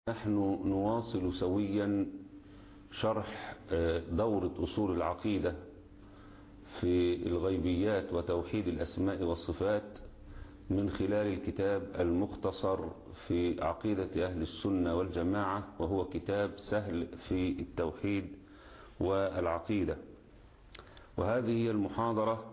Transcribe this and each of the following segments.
نحن نواصل سويا شرح دورة أصول العقيدة في الغيبيات وتوحيد الأسماء والصفات من خلال الكتاب المختصر في عقيدة أهل السنة والجماعة وهو كتاب سهل في التوحيد والعقيدة وهذه هي المحاضرة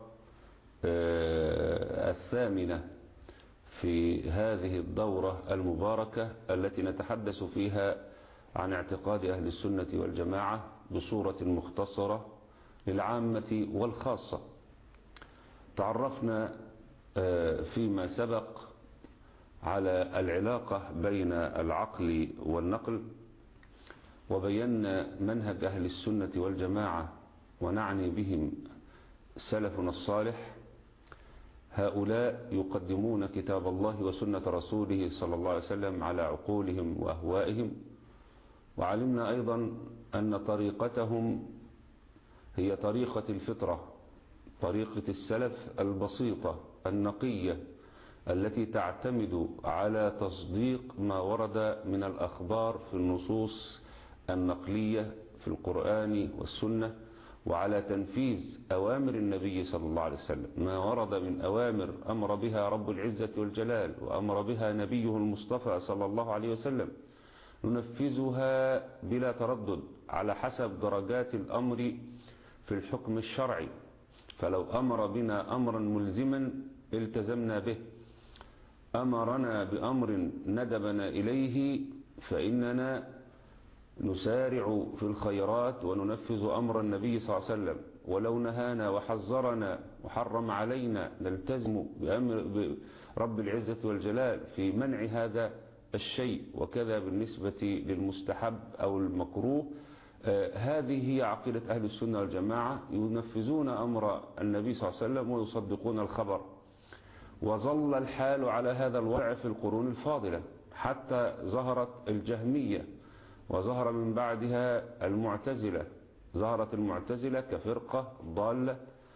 الثامنة في هذه الدورة المباركة التي نتحدث فيها عن اعتقاد أهل السنة والجماعة بصورة مختصرة للعامة والخاصة تعرفنا فيما سبق على العلاقة بين العقل والنقل وبينا منهج أهل السنة والجماعة ونعني بهم سلفنا الصالح هؤلاء يقدمون كتاب الله وسنة رسوله صلى الله عليه وسلم على عقولهم وأهوائهم وعلمنا أيضا أن طريقتهم هي طريقة الفطرة طريقة السلف البسيطة النقية التي تعتمد على تصديق ما ورد من الأخبار في النصوص النقلية في القرآن والسنة وعلى تنفيذ أوامر النبي صلى الله عليه وسلم ما ورد من أوامر أمر بها رب العزة والجلال وأمر بها نبيه المصطفى صلى الله عليه وسلم ننفذها بلا تردد على حسب درجات الأمر في الحكم الشرعي فلو أمر بنا أمرا ملزما التزمنا به أمرنا بأمر ندبنا إليه فإننا نسارع في الخيرات وننفذ أمر النبي صلى الله عليه وسلم ولو نهانا وحذرنا وحرم علينا نلتزم بأمر برب العزة والجلال في منع هذا الشيء وكذا بالنسبة للمستحب أو المكروه آه هذه هي عقيدة أهل السنة والجماعة ينفذون أمر النبي صلى الله عليه وسلم ويصدقون الخبر وظل الحال على هذا الوضع في القرون الفاضلة حتى ظهرت الجهمية وظهر من بعدها المعتزلة ظهرت المعتزلة كفرقة ضالة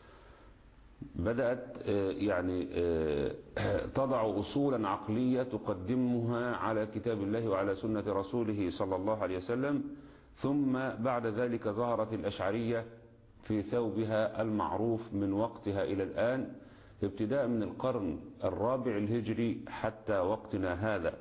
بدأت يعني تضع أصولا عقلية تقدمها على كتاب الله وعلى سنة رسوله صلى الله عليه وسلم ثم بعد ذلك ظهرت الأشعرية في ثوبها المعروف من وقتها إلى الآن ابتداء من القرن الرابع الهجري حتى وقتنا هذا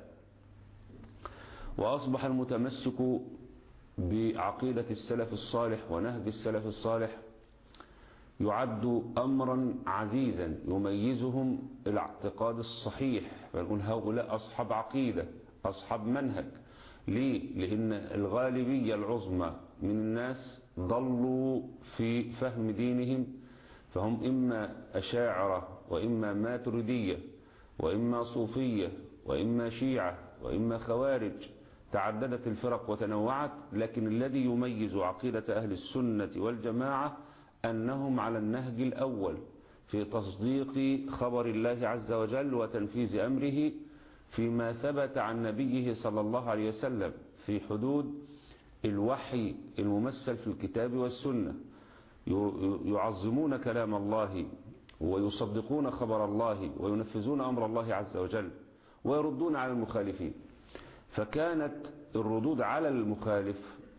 وأصبح المتمسك بعقيدة السلف الصالح ونهج السلف الصالح يعد أمرا عزيزا يميزهم الاعتقاد الصحيح فنقول هؤلاء أصحاب عقيدة أصحاب منهج ليه؟ لأن الغالبية العظمى من الناس ضلوا في فهم دينهم فهم إما أشاعرة وإما ماتردية وإما صوفية وإما شيعة وإما خوارج تعددت الفرق وتنوعت لكن الذي يميز عقيدة أهل السنة والجماعة أنهم على النهج الأول في تصديق خبر الله عز وجل وتنفيذ أمره فيما ثبت عن نبيه صلى الله عليه وسلم في حدود الوحي الممثل في الكتاب والسنة يعظمون كلام الله ويصدقون خبر الله وينفذون أمر الله عز وجل ويردون على المخالفين فكانت الردود على المخالف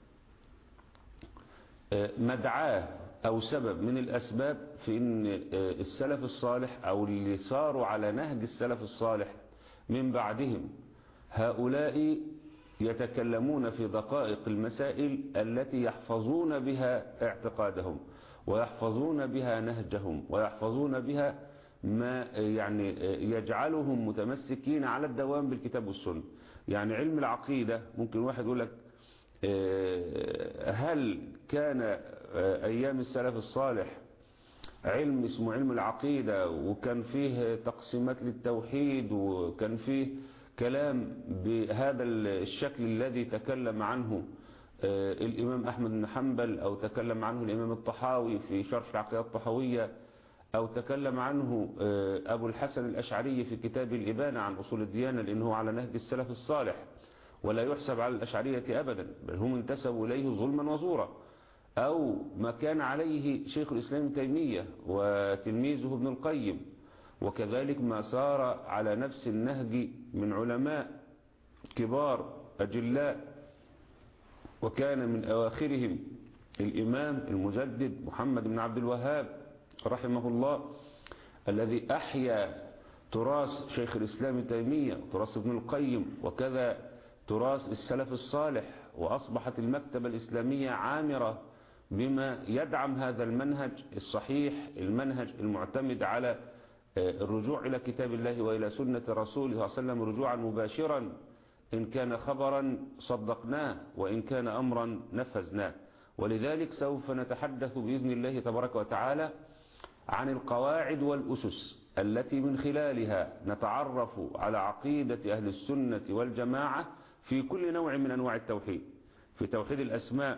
مدعاه أو سبب من الأسباب في أن السلف الصالح أو اللي صاروا على نهج السلف الصالح من بعدهم هؤلاء يتكلمون في دقائق المسائل التي يحفظون بها اعتقادهم ويحفظون بها نهجهم ويحفظون بها ما يعني يجعلهم متمسكين على الدوام بالكتاب والسنة يعني علم العقيدة ممكن واحد يقول لك هل كان أيام السلف الصالح علم اسمه علم العقيدة وكان فيه تقسيمات للتوحيد وكان فيه كلام بهذا الشكل الذي تكلم عنه الإمام أحمد بن حنبل أو تكلم عنه الإمام الطحاوي في شرح العقيدة الطحاوية أو تكلم عنه أبو الحسن الأشعري في كتاب الإبانة عن أصول الديانة لأنه على نهج السلف الصالح ولا يحسب على الأشعرية أبدا بل هم انتسبوا إليه ظلما وزورا أو ما كان عليه شيخ الإسلام تيمية وتلميذه ابن القيم وكذلك ما سار على نفس النهج من علماء كبار أجلاء وكان من أواخرهم الإمام المجدد محمد بن عبد الوهاب رحمه الله الذي أحيا تراث شيخ الإسلام تيمية تراث ابن القيم وكذا تراث السلف الصالح وأصبحت المكتبة الإسلامية عامرة بما يدعم هذا المنهج الصحيح المنهج المعتمد على الرجوع إلى كتاب الله وإلى سنة رسوله صلى الله عليه وسلم رجوعا مباشرا إن كان خبرا صدقناه وإن كان أمرا نفذناه ولذلك سوف نتحدث بإذن الله تبارك وتعالى عن القواعد والأسس التي من خلالها نتعرف على عقيدة أهل السنة والجماعة في كل نوع من أنواع التوحيد في توحيد الأسماء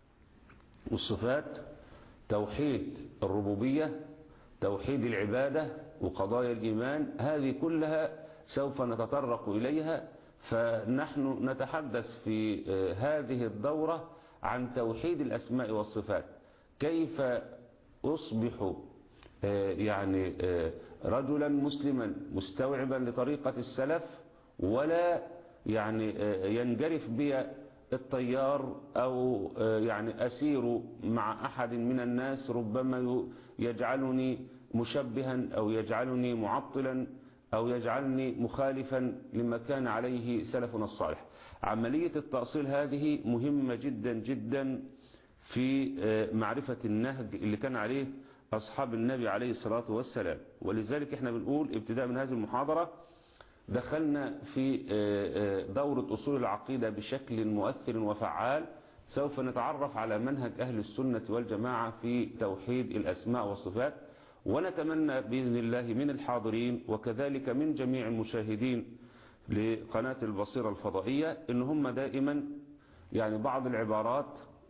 والصفات توحيد الربوبية توحيد العبادة وقضايا الإيمان هذه كلها سوف نتطرق إليها فنحن نتحدث في هذه الدورة عن توحيد الأسماء والصفات كيف أصبح يعني رجلا مسلما مستوعبا لطريقة السلف ولا يعني ينجرف بي الطيار أو يعني أسير مع أحد من الناس ربما يجعلني مشبها أو يجعلني معطلا أو يجعلني مخالفا لما كان عليه سلفنا الصالح عملية التأصيل هذه مهمة جدا جدا في معرفة النهج اللي كان عليه أصحاب النبي عليه الصلاة والسلام ولذلك احنا بنقول ابتداء من هذه المحاضرة دخلنا في دورة أصول العقيدة بشكل مؤثر وفعال سوف نتعرف على منهج أهل السنة والجماعة في توحيد الأسماء والصفات ونتمنى بإذن الله من الحاضرين وكذلك من جميع المشاهدين لقناة البصيرة الفضائية إن هم دائما يعني بعض العبارات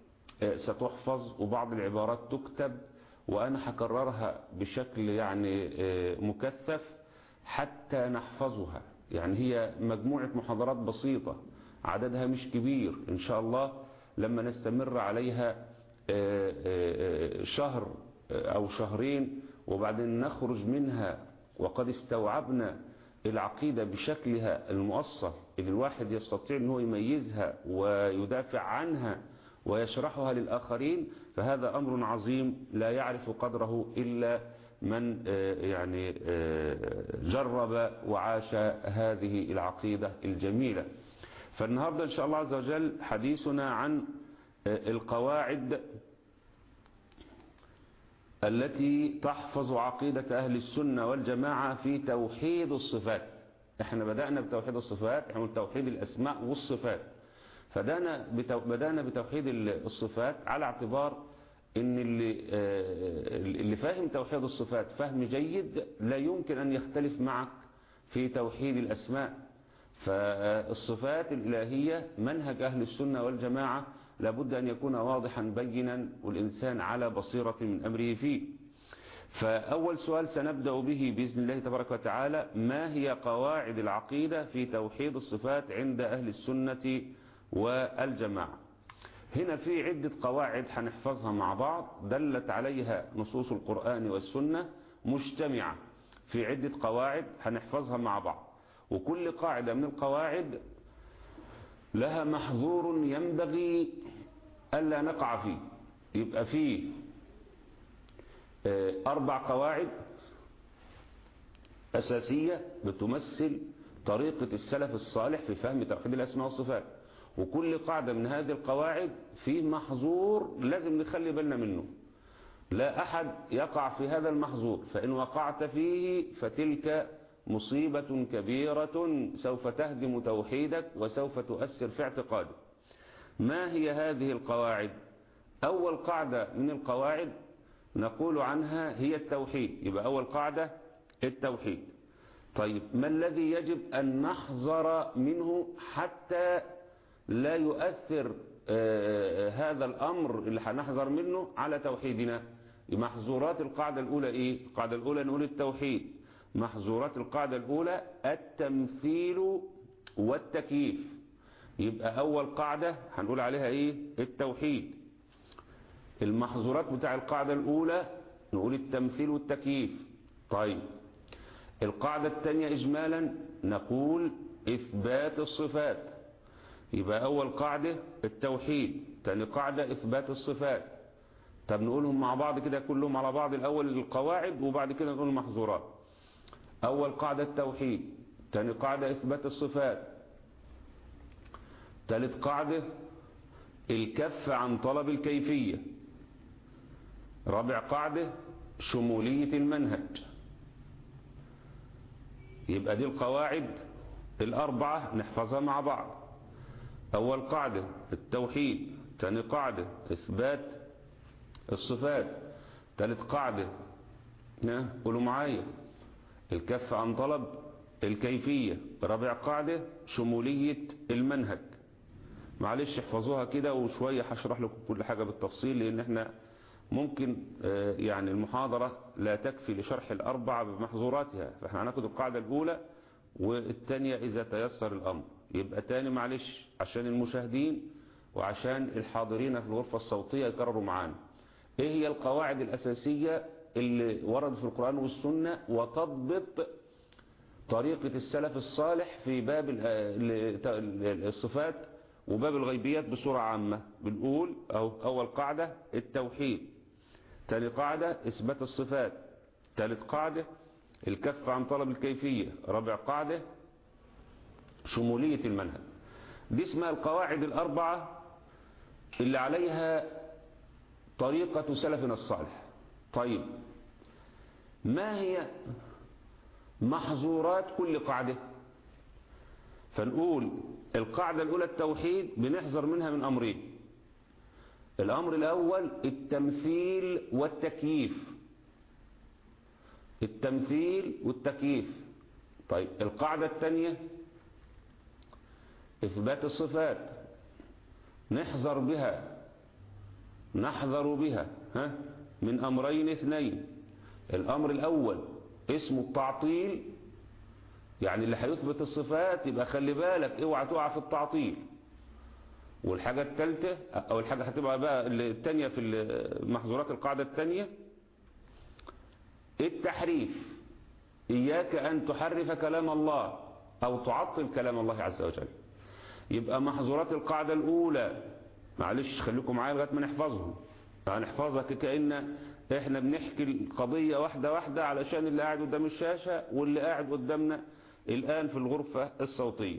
ستحفظ وبعض العبارات تكتب وأنا هكررها بشكل يعني مكثف حتى نحفظها يعني هي مجموعة محاضرات بسيطة عددها مش كبير إن شاء الله لما نستمر عليها شهر أو شهرين وبعدين نخرج منها وقد استوعبنا العقيدة بشكلها المؤصل اللي الواحد يستطيع أنه يميزها ويدافع عنها ويشرحها للآخرين فهذا أمر عظيم لا يعرف قدره إلا من يعني جرب وعاش هذه العقيدة الجميلة فالنهاردة إن شاء الله عز وجل حديثنا عن القواعد التي تحفظ عقيدة أهل السنة والجماعة في توحيد الصفات احنا بدأنا بتوحيد الصفات احنا توحيد الأسماء والصفات فدانا بدأنا بتوحيد الصفات على اعتبار ان اللي, اللي فاهم توحيد الصفات فهم جيد لا يمكن أن يختلف معك في توحيد الأسماء فالصفات الإلهية منهج أهل السنة والجماعة لابد أن يكون واضحا بينا والإنسان على بصيرة من أمره فيه فأول سؤال سنبدأ به بإذن الله تبارك وتعالى ما هي قواعد العقيدة في توحيد الصفات عند أهل السنة والجماعة هنا في عدة قواعد هنحفظها مع بعض دلت عليها نصوص القرآن والسنة مجتمعة في عدة قواعد هنحفظها مع بعض وكل قاعدة من القواعد لها محظور ينبغي ألا نقع فيه يبقى فيه أربع قواعد أساسية بتمثل طريقة السلف الصالح في فهم توحيد الأسماء والصفات وكل قاعدة من هذه القواعد فيه محظور لازم نخلي بالنا منه لا أحد يقع في هذا المحظور فإن وقعت فيه فتلك مصيبة كبيرة سوف تهدم توحيدك وسوف تؤثر في اعتقادك ما هي هذه القواعد أول قاعدة من القواعد نقول عنها هي التوحيد يبقى أول قاعدة التوحيد طيب ما الذي يجب أن نحذر منه حتى لا يؤثر هذا الأمر اللي هنحذر منه على توحيدنا محظورات القاعدة الأولى إيه القاعدة الأولى نقول التوحيد محظورات القاعدة الأولى التمثيل والتكييف يبقى أول قاعدة هنقول عليها إيه التوحيد المحظورات بتاع القاعدة الأولى نقول التمثيل والتكييف طيب القاعدة الثانية إجمالا نقول إثبات الصفات يبقى أول قاعدة التوحيد تاني قاعدة إثبات الصفات طب نقولهم مع بعض كده كلهم على بعض الأول القواعد وبعد كده نقول المحظورات أول قاعدة التوحيد تاني قاعدة إثبات الصفات ثالث قاعدة الكف عن طلب الكيفية رابع قاعدة شمولية المنهج يبقى دي القواعد الأربعة نحفظها مع بعض أول قاعدة التوحيد ثاني قاعدة إثبات الصفات ثالث قاعدة قولوا معايا الكف عن طلب الكيفية رابع قاعدة شمولية المنهج معلش احفظوها كده وشوية هشرح لكم كل حاجة بالتفصيل لأن احنا ممكن يعني المحاضرة لا تكفي لشرح الأربعة بمحظوراتها فاحنا هناخد القاعدة الأولى والثانية إذا تيسر الأمر يبقى تاني معلش عشان المشاهدين وعشان الحاضرين في الغرفة الصوتية يكرروا معانا ايه هي القواعد الأساسية اللي وردت في القرآن والسنة وتضبط طريقة السلف الصالح في باب الصفات وباب الغيبيات بصورة عامة بنقول أو أول قاعدة التوحيد ثاني قاعدة إثبات الصفات ثالث قاعدة الكف عن طلب الكيفية رابع قاعدة شمولية المنهج دي اسمها القواعد الأربعة اللي عليها طريقة سلفنا الصالح طيب ما هي محظورات كل قاعدة فنقول القاعدة الأولى التوحيد بنحذر منها من أمرين الأمر الأول التمثيل والتكييف التمثيل والتكييف طيب القاعدة الثانية إثبات الصفات نحذر بها نحذر بها ها من أمرين اثنين الأمر الأول اسمه التعطيل يعني اللي هيثبت الصفات يبقى خلي بالك اوعى تقع في التعطيل والحاجة الثالثة او الحاجة هتبقى بقى الثانية في محظورات القاعدة الثانية التحريف اياك ان تحرف كلام الله او تعطل كلام الله عز وجل يبقى محظورات القاعدة الاولى معلش خليكم معايا لغايه ما نحفظهم هنحفظها كأن احنا بنحكي القضية واحدة واحدة علشان اللي قاعد قدام الشاشة واللي قاعد قدامنا الآن في الغرفة الصوتية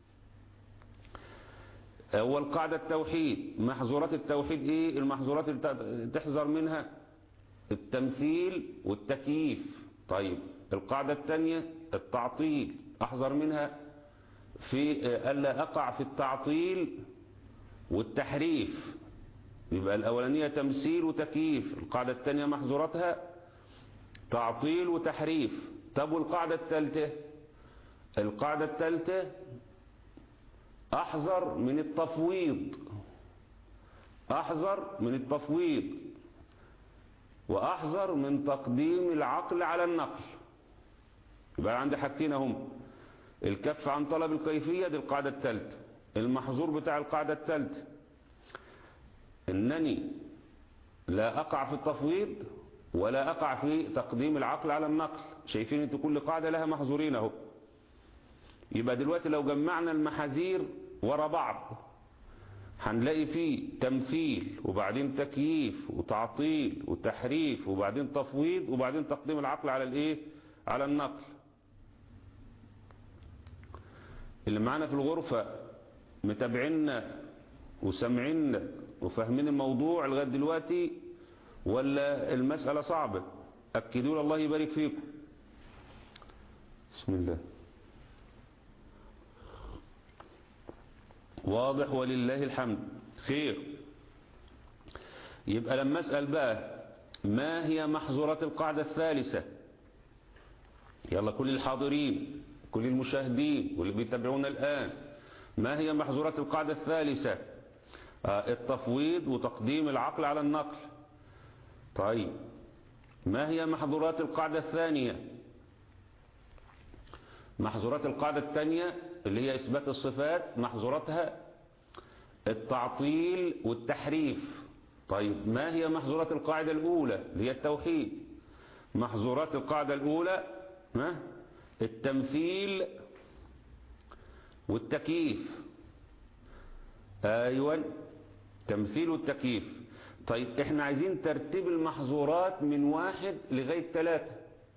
أول قاعدة التوحيد محظورات التوحيد إيه المحظورات اللي تحذر منها التمثيل والتكييف طيب القاعدة الثانية التعطيل أحذر منها في ألا أقع في التعطيل والتحريف يبقى الأولانية تمثيل وتكييف القاعدة الثانية محظوراتها تعطيل وتحريف طب والقاعدة الثالثة القاعدة الثالثة أحذر من التفويض أحذر من التفويض وأحذر من تقديم العقل على النقل يبقى عندي حاجتين هم الكف عن طلب الكيفية دي القاعدة الثالثة المحظور بتاع القاعدة الثالثة انني لا اقع في التفويض ولا اقع في تقديم العقل على النقل شايفين انتوا كل قاعدة لها محظورين اهو يبقى دلوقتي لو جمعنا المحاذير ورا بعض هنلاقي فيه تمثيل وبعدين تكييف وتعطيل وتحريف وبعدين تفويض وبعدين تقديم العقل على الايه على النقل اللي معانا في الغرفة متابعينا وسامعينا وفاهمين الموضوع لغايه دلوقتي ولا المسألة صعبة أكدوا الله يبارك فيكم بسم الله واضح ولله الحمد خير يبقى لما أسأل بقى ما هي محظورات القاعدة الثالثة يلا كل الحاضرين كل المشاهدين واللي بيتابعونا الآن ما هي محظورات القاعدة الثالثة التفويض وتقديم العقل على النقل طيب ما هي محظورات القاعدة الثانية محظورات القاعدة الثانية اللي هي إثبات الصفات محظوراتها التعطيل والتحريف طيب ما هي محظورات القاعدة الأولى اللي هي التوحيد محظورات القاعدة الأولى ما التمثيل والتكييف ايوه تمثيل والتكييف طيب احنا عايزين ترتيب المحظورات من واحد لغاية ثلاثة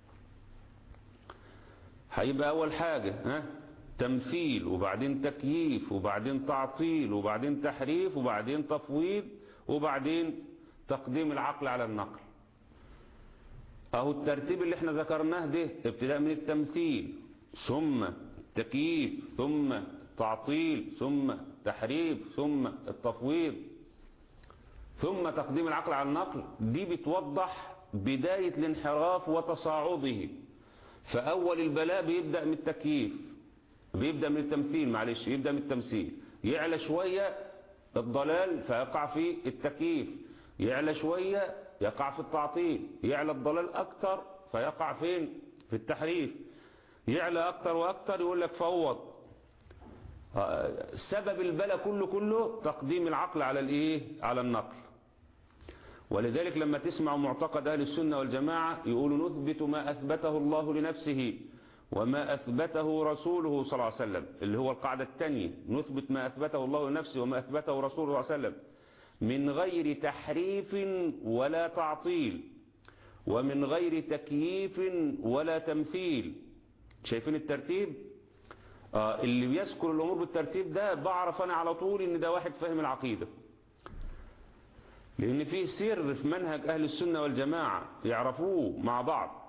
هيبقى اول حاجة ها تمثيل وبعدين تكييف وبعدين تعطيل وبعدين تحريف وبعدين تفويض وبعدين تقديم العقل على النقل اهو الترتيب اللي احنا ذكرناه ده ابتداء من التمثيل ثم التكييف ثم التعطيل ثم تحريف ثم التفويض ثم تقديم العقل على النقل دي بتوضح بداية الانحراف وتصاعده فأول البلاء بيبدأ من التكييف بيبدأ من التمثيل معلش يبدأ من التمثيل يعلى شوية الضلال فيقع في التكييف يعلى شوية يقع في التعطيل يعلى الضلال أكتر فيقع فين في التحريف يعلى أكتر وأكتر يقول لك فوض سبب البلاء كله كله تقديم العقل على الايه على النقل ولذلك لما تسمع معتقد أهل السنة والجماعة يقولوا نثبت ما أثبته الله لنفسه وما أثبته رسوله صلى الله عليه وسلم اللي هو القاعدة الثانية نثبت ما أثبته الله لنفسه وما أثبته رسوله صلى الله عليه وسلم من غير تحريف ولا تعطيل ومن غير تكييف ولا تمثيل شايفين الترتيب آه اللي بيذكر الأمور بالترتيب ده بعرف أنا على طول إن ده واحد فاهم العقيدة لأن فيه سر في منهج أهل السنة والجماعة يعرفوه مع بعض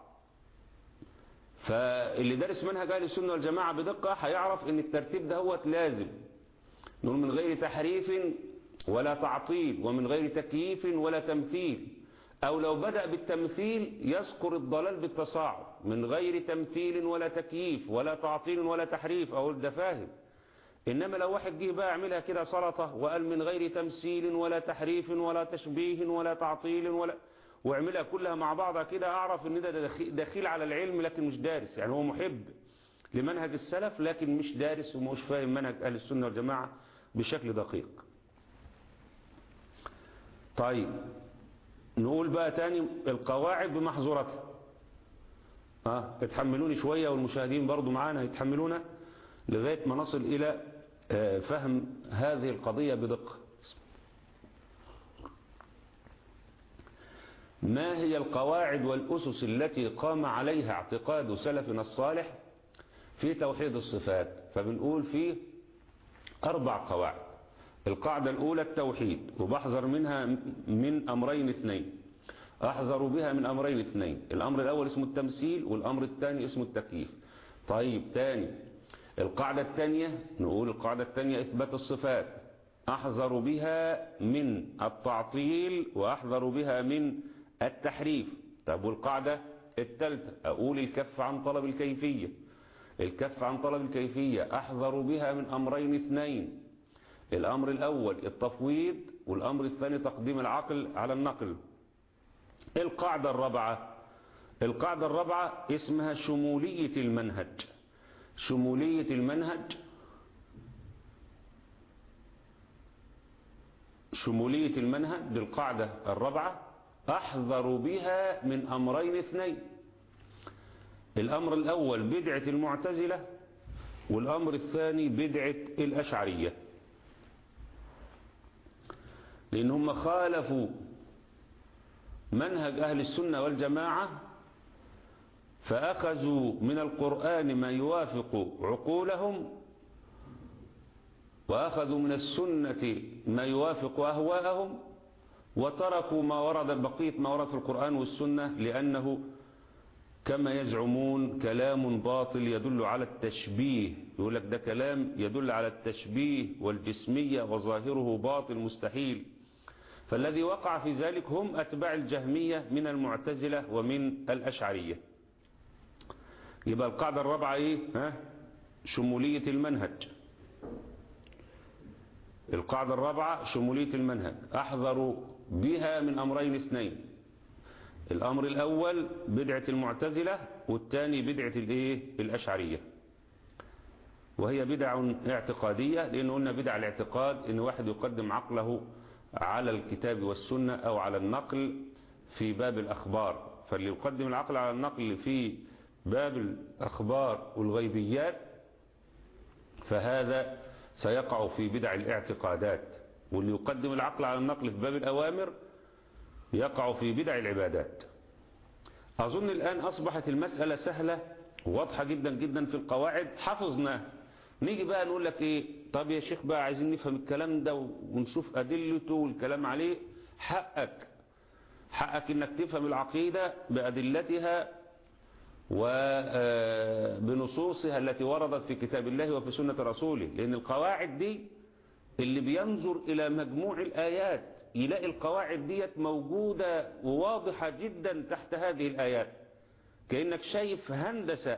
فاللي دارس منهج أهل السنة والجماعة بدقة هيعرف إن الترتيب ده هو لازم نقول من غير تحريف ولا تعطيل ومن غير تكييف ولا تمثيل أو لو بدأ بالتمثيل يذكر الضلال بالتصاعد من غير تمثيل ولا تكييف ولا تعطيل ولا تحريف أو ده فاهم إنما لو واحد جه بقى يعملها كده سلطة وقال من غير تمثيل ولا تحريف ولا تشبيه ولا تعطيل ولا واعملها كلها مع بعضها كده أعرف إن ده دخيل على العلم لكن مش دارس يعني هو محب لمنهج السلف لكن مش دارس ومش فاهم منهج أهل السنة والجماعة بشكل دقيق طيب نقول بقى تاني القواعد بمحظورتها اه اتحملوني شوية والمشاهدين برضو معانا يتحملونا لغاية ما نصل إلى آه فهم هذه القضية بدقة ما هي القواعد والأسس التي قام عليها اعتقاد سلفنا الصالح في توحيد الصفات فبنقول فيه أربع قواعد القاعدة الأولى التوحيد وبحذر منها من أمرين اثنين أحذر بها من أمرين اثنين الأمر الأول اسمه التمثيل والأمر الثاني اسمه التكييف طيب تاني القاعدة الثانية نقول القاعدة الثانية إثبات الصفات أحذر بها من التعطيل وأحذر بها من التحريف طب والقاعدة الثالثة أقول الكف عن طلب الكيفية الكف عن طلب الكيفية أحذر بها من أمرين اثنين الأمر الأول التفويض والأمر الثاني تقديم العقل على النقل القاعدة الرابعة القاعدة الرابعة اسمها شمولية المنهج شمولية المنهج شمولية المنهج بالقاعدة الرابعة أحذر بها من أمرين اثنين الأمر الأول بدعة المعتزلة والأمر الثاني بدعة الأشعرية لأن هم خالفوا منهج أهل السنة والجماعة فأخذوا من القرآن ما يوافق عقولهم وأخذوا من السنة ما يوافق أهواءهم وتركوا ما ورد بقية ما ورد في القرآن والسنة لأنه كما يزعمون كلام باطل يدل على التشبيه يقول لك ده كلام يدل على التشبيه والجسمية وظاهره باطل مستحيل فالذي وقع في ذلك هم أتباع الجهمية من المعتزلة ومن الأشعرية يبقى القاعدة الرابعة إيه ها؟ شمولية المنهج القاعدة الرابعة شمولية المنهج أحذر بها من أمرين اثنين الأمر الأول بدعة المعتزلة والثاني بدعة الإيه الأشعرية وهي بدع اعتقادية لأن قلنا بدع الاعتقاد إن واحد يقدم عقله على الكتاب والسنة أو على النقل في باب الأخبار فاللي يقدم العقل على النقل في باب الأخبار والغيبيات فهذا سيقع في بدع الاعتقادات واللي يقدم العقل على النقل في باب الأوامر يقع في بدع العبادات أظن الآن أصبحت المسألة سهلة واضحة جدا جدا في القواعد حفظناها نيجي بقى نقول لك ايه طب يا شيخ بقى عايزين نفهم الكلام ده ونشوف أدلته والكلام عليه حقك حقك انك تفهم العقيدة بأدلتها وبنصوصها التي وردت في كتاب الله وفي سنة رسوله لأن القواعد دي اللي بينظر إلى مجموع الآيات يلاقي القواعد ديت موجودة وواضحة جدا تحت هذه الآيات كأنك شايف هندسة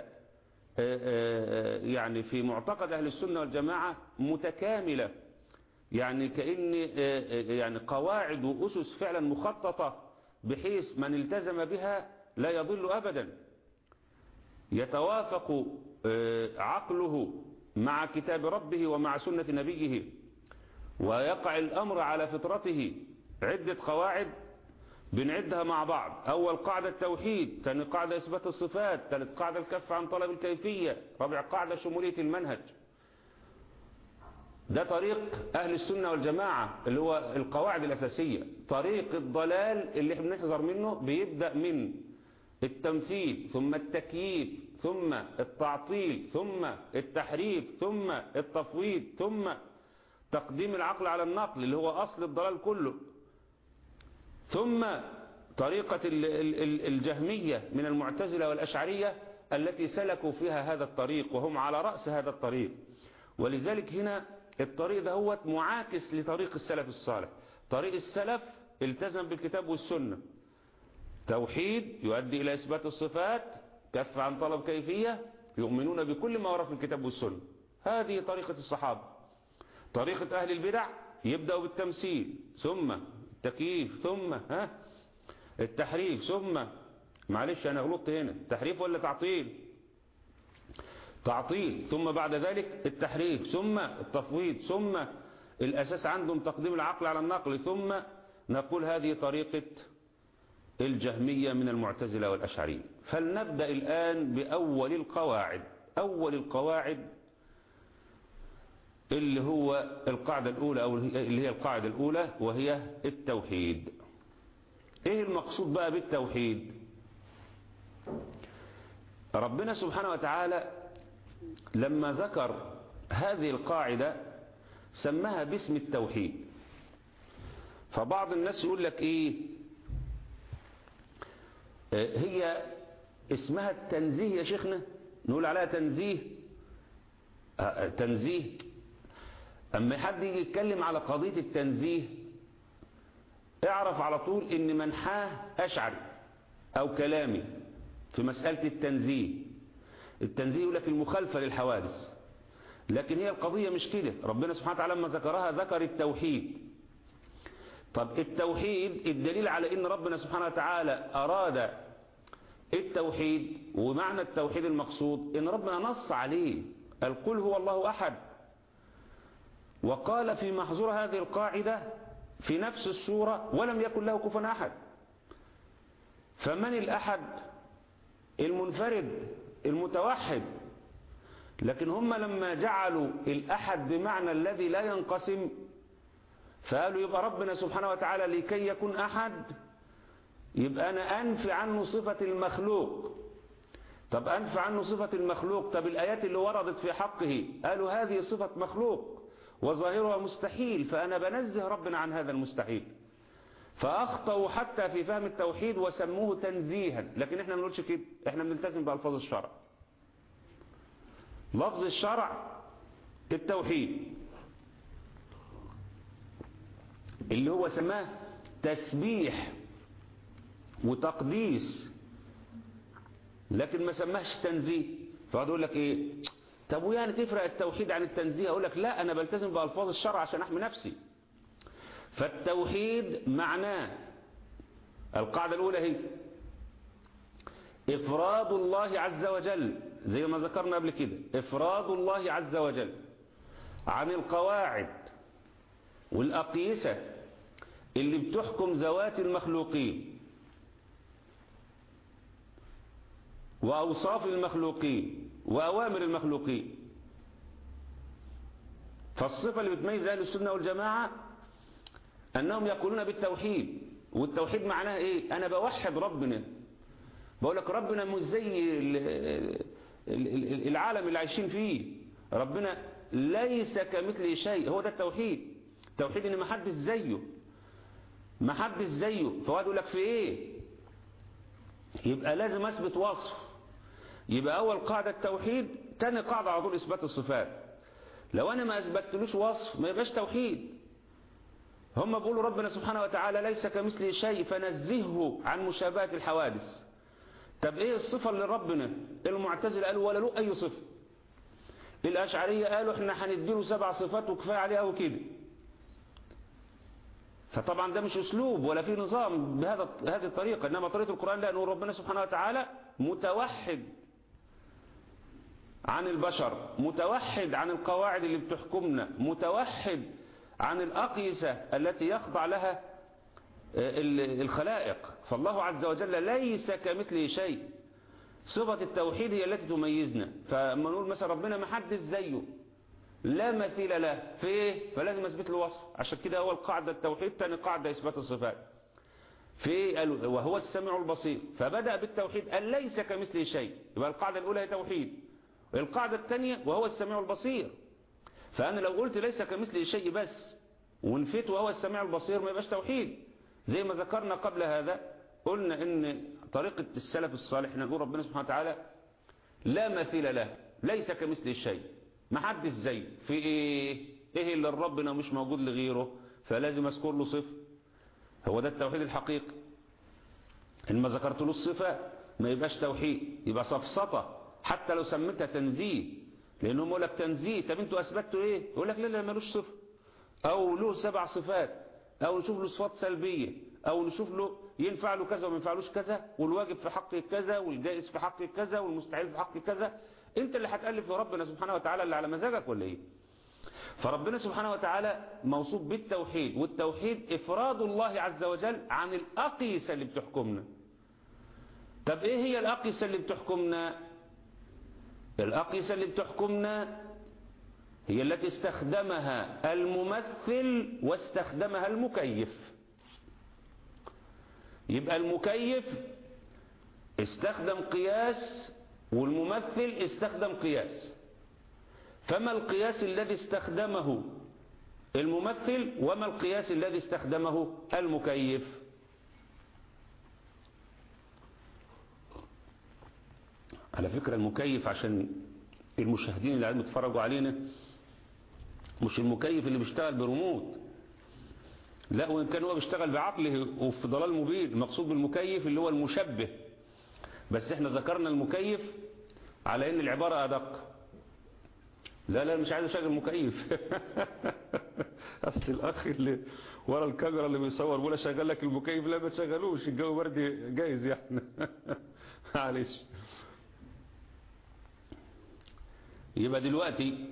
يعني في معتقد أهل السنة والجماعة متكاملة يعني كأن يعني قواعد وأسس فعلا مخططة بحيث من التزم بها لا يضل أبدا يتوافق عقله مع كتاب ربه ومع سنة نبيه ويقع الأمر على فطرته عدة قواعد بنعدها مع بعض أول قاعدة التوحيد ثاني قاعدة إثبات الصفات ثالث قاعدة الكف عن طلب الكيفية رابع قاعدة شمولية المنهج ده طريق أهل السنة والجماعة اللي هو القواعد الأساسية طريق الضلال اللي احنا بنحذر منه بيبدأ من التمثيل ثم التكييف ثم التعطيل ثم التحريف ثم التفويض ثم تقديم العقل على النقل اللي هو أصل الضلال كله ثم طريقة الجهمية من المعتزلة والأشعرية التي سلكوا فيها هذا الطريق وهم على رأس هذا الطريق ولذلك هنا الطريق ده هو معاكس لطريق السلف الصالح طريق السلف التزم بالكتاب والسنة توحيد يؤدي إلى إثبات الصفات كف عن طلب كيفية يؤمنون بكل ما ورد في الكتاب والسنة هذه طريقة الصحابة طريقة أهل البدع يبدأ بالتمثيل ثم التكييف ثم ها التحريف ثم معلش أنا غلطت هنا تحريف ولا تعطيل تعطيل ثم بعد ذلك التحريف ثم التفويض ثم الأساس عندهم تقديم العقل على النقل ثم نقول هذه طريقة الجهمية من المعتزلة والأشعرية فلنبدأ الآن بأول القواعد أول القواعد اللي هو القاعدة الأولى أو اللي هي القاعدة الأولى وهي التوحيد إيه المقصود بقى بالتوحيد ربنا سبحانه وتعالى لما ذكر هذه القاعدة سماها باسم التوحيد فبعض الناس يقول لك إيه هي اسمها التنزيه يا شيخنا نقول عليها تنزيه تنزيه أما حد يجي يتكلم على قضية التنزيه اعرف على طول ان منحاه أشعري أو كلامي في مسألة التنزيه التنزيه يقول لك المخالفة للحوادث لكن هي القضية مش كده ربنا سبحانه وتعالى لما ذكرها ذكر التوحيد طب التوحيد الدليل على ان ربنا سبحانه وتعالى أراد التوحيد ومعنى التوحيد المقصود ان ربنا نص عليه قال قل هو الله أحد وقال في محظور هذه القاعدة في نفس السورة ولم يكن له كفوا أحد فمن الأحد المنفرد المتوحد لكن هم لما جعلوا الأحد بمعنى الذي لا ينقسم فقالوا يبقى ربنا سبحانه وتعالى لكي يكون أحد يبقى أنا أنفي عنه صفة المخلوق طب أنفي عنه صفة المخلوق طب الآيات اللي وردت في حقه قالوا هذه صفة مخلوق وظاهرها مستحيل فأنا بنزه ربنا عن هذا المستحيل فأخطأوا حتى في فهم التوحيد وسموه تنزيها لكن احنا ما بنقولش كده احنا بنلتزم بألفاظ الشرع لفظ الشرع التوحيد اللي هو سماه تسبيح وتقديس لكن ما سماهش تنزيه فقعد يقول لك ايه طب ويعني تفرق التوحيد عن التنزيه اقول لك لا انا بلتزم بالفاظ الشرع عشان احمي نفسي فالتوحيد معناه القاعدة الاولى هي افراد الله عز وجل زي ما ذكرنا قبل كده افراد الله عز وجل عن القواعد والاقيسة اللي بتحكم ذوات المخلوقين وأوصاف المخلوقين وأوامر المخلوقين فالصفة اللي بتميز أهل السنة والجماعة أنهم يقولون بالتوحيد والتوحيد معناه إيه أنا بوحد ربنا بقول لك ربنا مش زي العالم اللي عايشين فيه ربنا ليس كمثله شيء هو ده التوحيد التوحيد ان ما حدش زيه ما حدش زيه فهو يقول لك في ايه يبقى لازم اثبت وصف يبقى اول قاعدة التوحيد تاني قاعدة على طول اثبات الصفات لو انا ما اثبتلوش وصف ما يبقاش توحيد هم بيقولوا ربنا سبحانه وتعالى ليس كمثله شيء فنزهه عن مشابهة الحوادث طب ايه الصفة اللي ربنا المعتزله قالوا ولا له اي صفة الاشعرية قالوا احنا هنديله سبع صفات وكفاية عليها وكده فطبعا ده مش اسلوب ولا في نظام بهذا هذه الطريقة انما طريقة القرآن لانه ربنا سبحانه وتعالى متوحد عن البشر متوحد عن القواعد اللي بتحكمنا متوحد عن الأقيسة التي يخضع لها الخلائق فالله عز وجل ليس كمثله شيء صفة التوحيد هي التي تميزنا فما نقول مثلا ربنا ما حدش زيه لا مثيل له في ايه فلازم اثبت له وصف عشان كده اول قاعدة التوحيد ثاني قاعدة اثبات الصفات في وهو السميع البصير فبدأ بالتوحيد أن ليس كمثله شيء يبقى القاعدة الأولى هي توحيد القاعدة الثانية وهو السميع البصير فأنا لو قلت ليس كمثله شيء بس ونفيت وهو السميع البصير ما يبقاش توحيد زي ما ذكرنا قبل هذا قلنا ان طريقة السلف الصالح نقول ربنا سبحانه وتعالى لا مثيل له ليس كمثله شيء ما حدش زيه في ايه ايه اللي ربنا مش موجود لغيره فلازم اذكر له صفه هو ده التوحيد الحقيقي ان ما ذكرت له الصفه ما يبقاش توحيد يبقى سفسطه حتى لو سميتها تنزيه لانهم يقول لك تنزيه طب انتوا اثبتوا ايه يقول لك لا لا ملوش صفه او له سبع صفات او نشوف له صفات سلبيه او نشوف له ينفع له كذا وما ينفعلوش كذا والواجب في حقه كذا والجائز في حقه كذا والمستحيل في حقه كذا انت اللي هتالف لربنا سبحانه وتعالى اللي على مزاجك ولا ايه فربنا سبحانه وتعالى موصوف بالتوحيد والتوحيد افراد الله عز وجل عن الاقيسه اللي بتحكمنا طب ايه هي الاقيسه اللي بتحكمنا الاقيسه اللي بتحكمنا هي التي استخدمها الممثل واستخدمها المكيف يبقى المكيف استخدم قياس والممثل استخدم قياس فما القياس الذي استخدمه الممثل وما القياس الذي استخدمه المكيف على فكرة المكيف عشان المشاهدين اللي قاعدين بيتفرجوا علينا مش المكيف اللي بيشتغل بريموت لا وإن كان هو بيشتغل بعقله وفي ضلال مبين المقصود بالمكيف اللي هو المشبه بس احنا ذكرنا المكيف على ان العبارة ادق لا لا مش عايز اشغل مكيف اصل الاخ اللي ورا الكاميرا اللي بيصور ولا شغل لك المكيف لا ما تشغلوش الجو برد جايز يعني معلش يبقى دلوقتي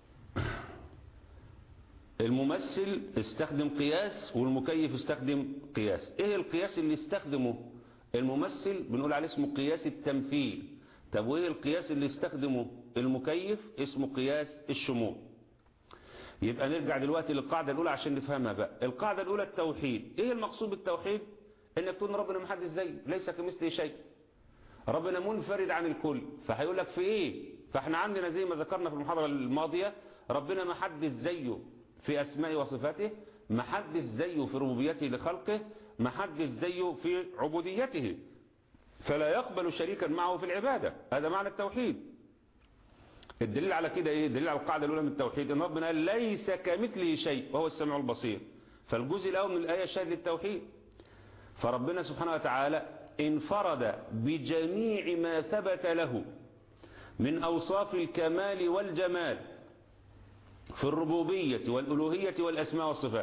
الممثل استخدم قياس والمكيف استخدم قياس ايه القياس اللي استخدمه الممثل بنقول عليه اسمه قياس التمثيل طب وايه القياس اللي استخدمه المكيف اسمه قياس الشمول يبقى نرجع دلوقتي للقاعدة الأولى عشان نفهمها بقى القاعدة الأولى التوحيد ايه المقصود بالتوحيد انك تقول ربنا ما حدش زيه ليس كمثله شيء ربنا منفرد عن الكل فهيقول لك في ايه فاحنا عندنا زي ما ذكرنا في المحاضرة الماضية ربنا ما حدش زيه في أسماء وصفاته ما حدش زيه في ربوبيته لخلقه ما حدش زيه في عبوديته فلا يقبل شريكا معه في العبادة هذا معنى التوحيد الدليل على كده ايه الدليل على القاعدة الأولى من التوحيد ان ربنا ليس كمثله شيء وهو السميع البصير فالجزء الأول من الآية شاهد للتوحيد فربنا سبحانه وتعالى انفرد بجميع ما ثبت له من أوصاف الكمال والجمال في الربوبية والألوهية والأسماء والصفات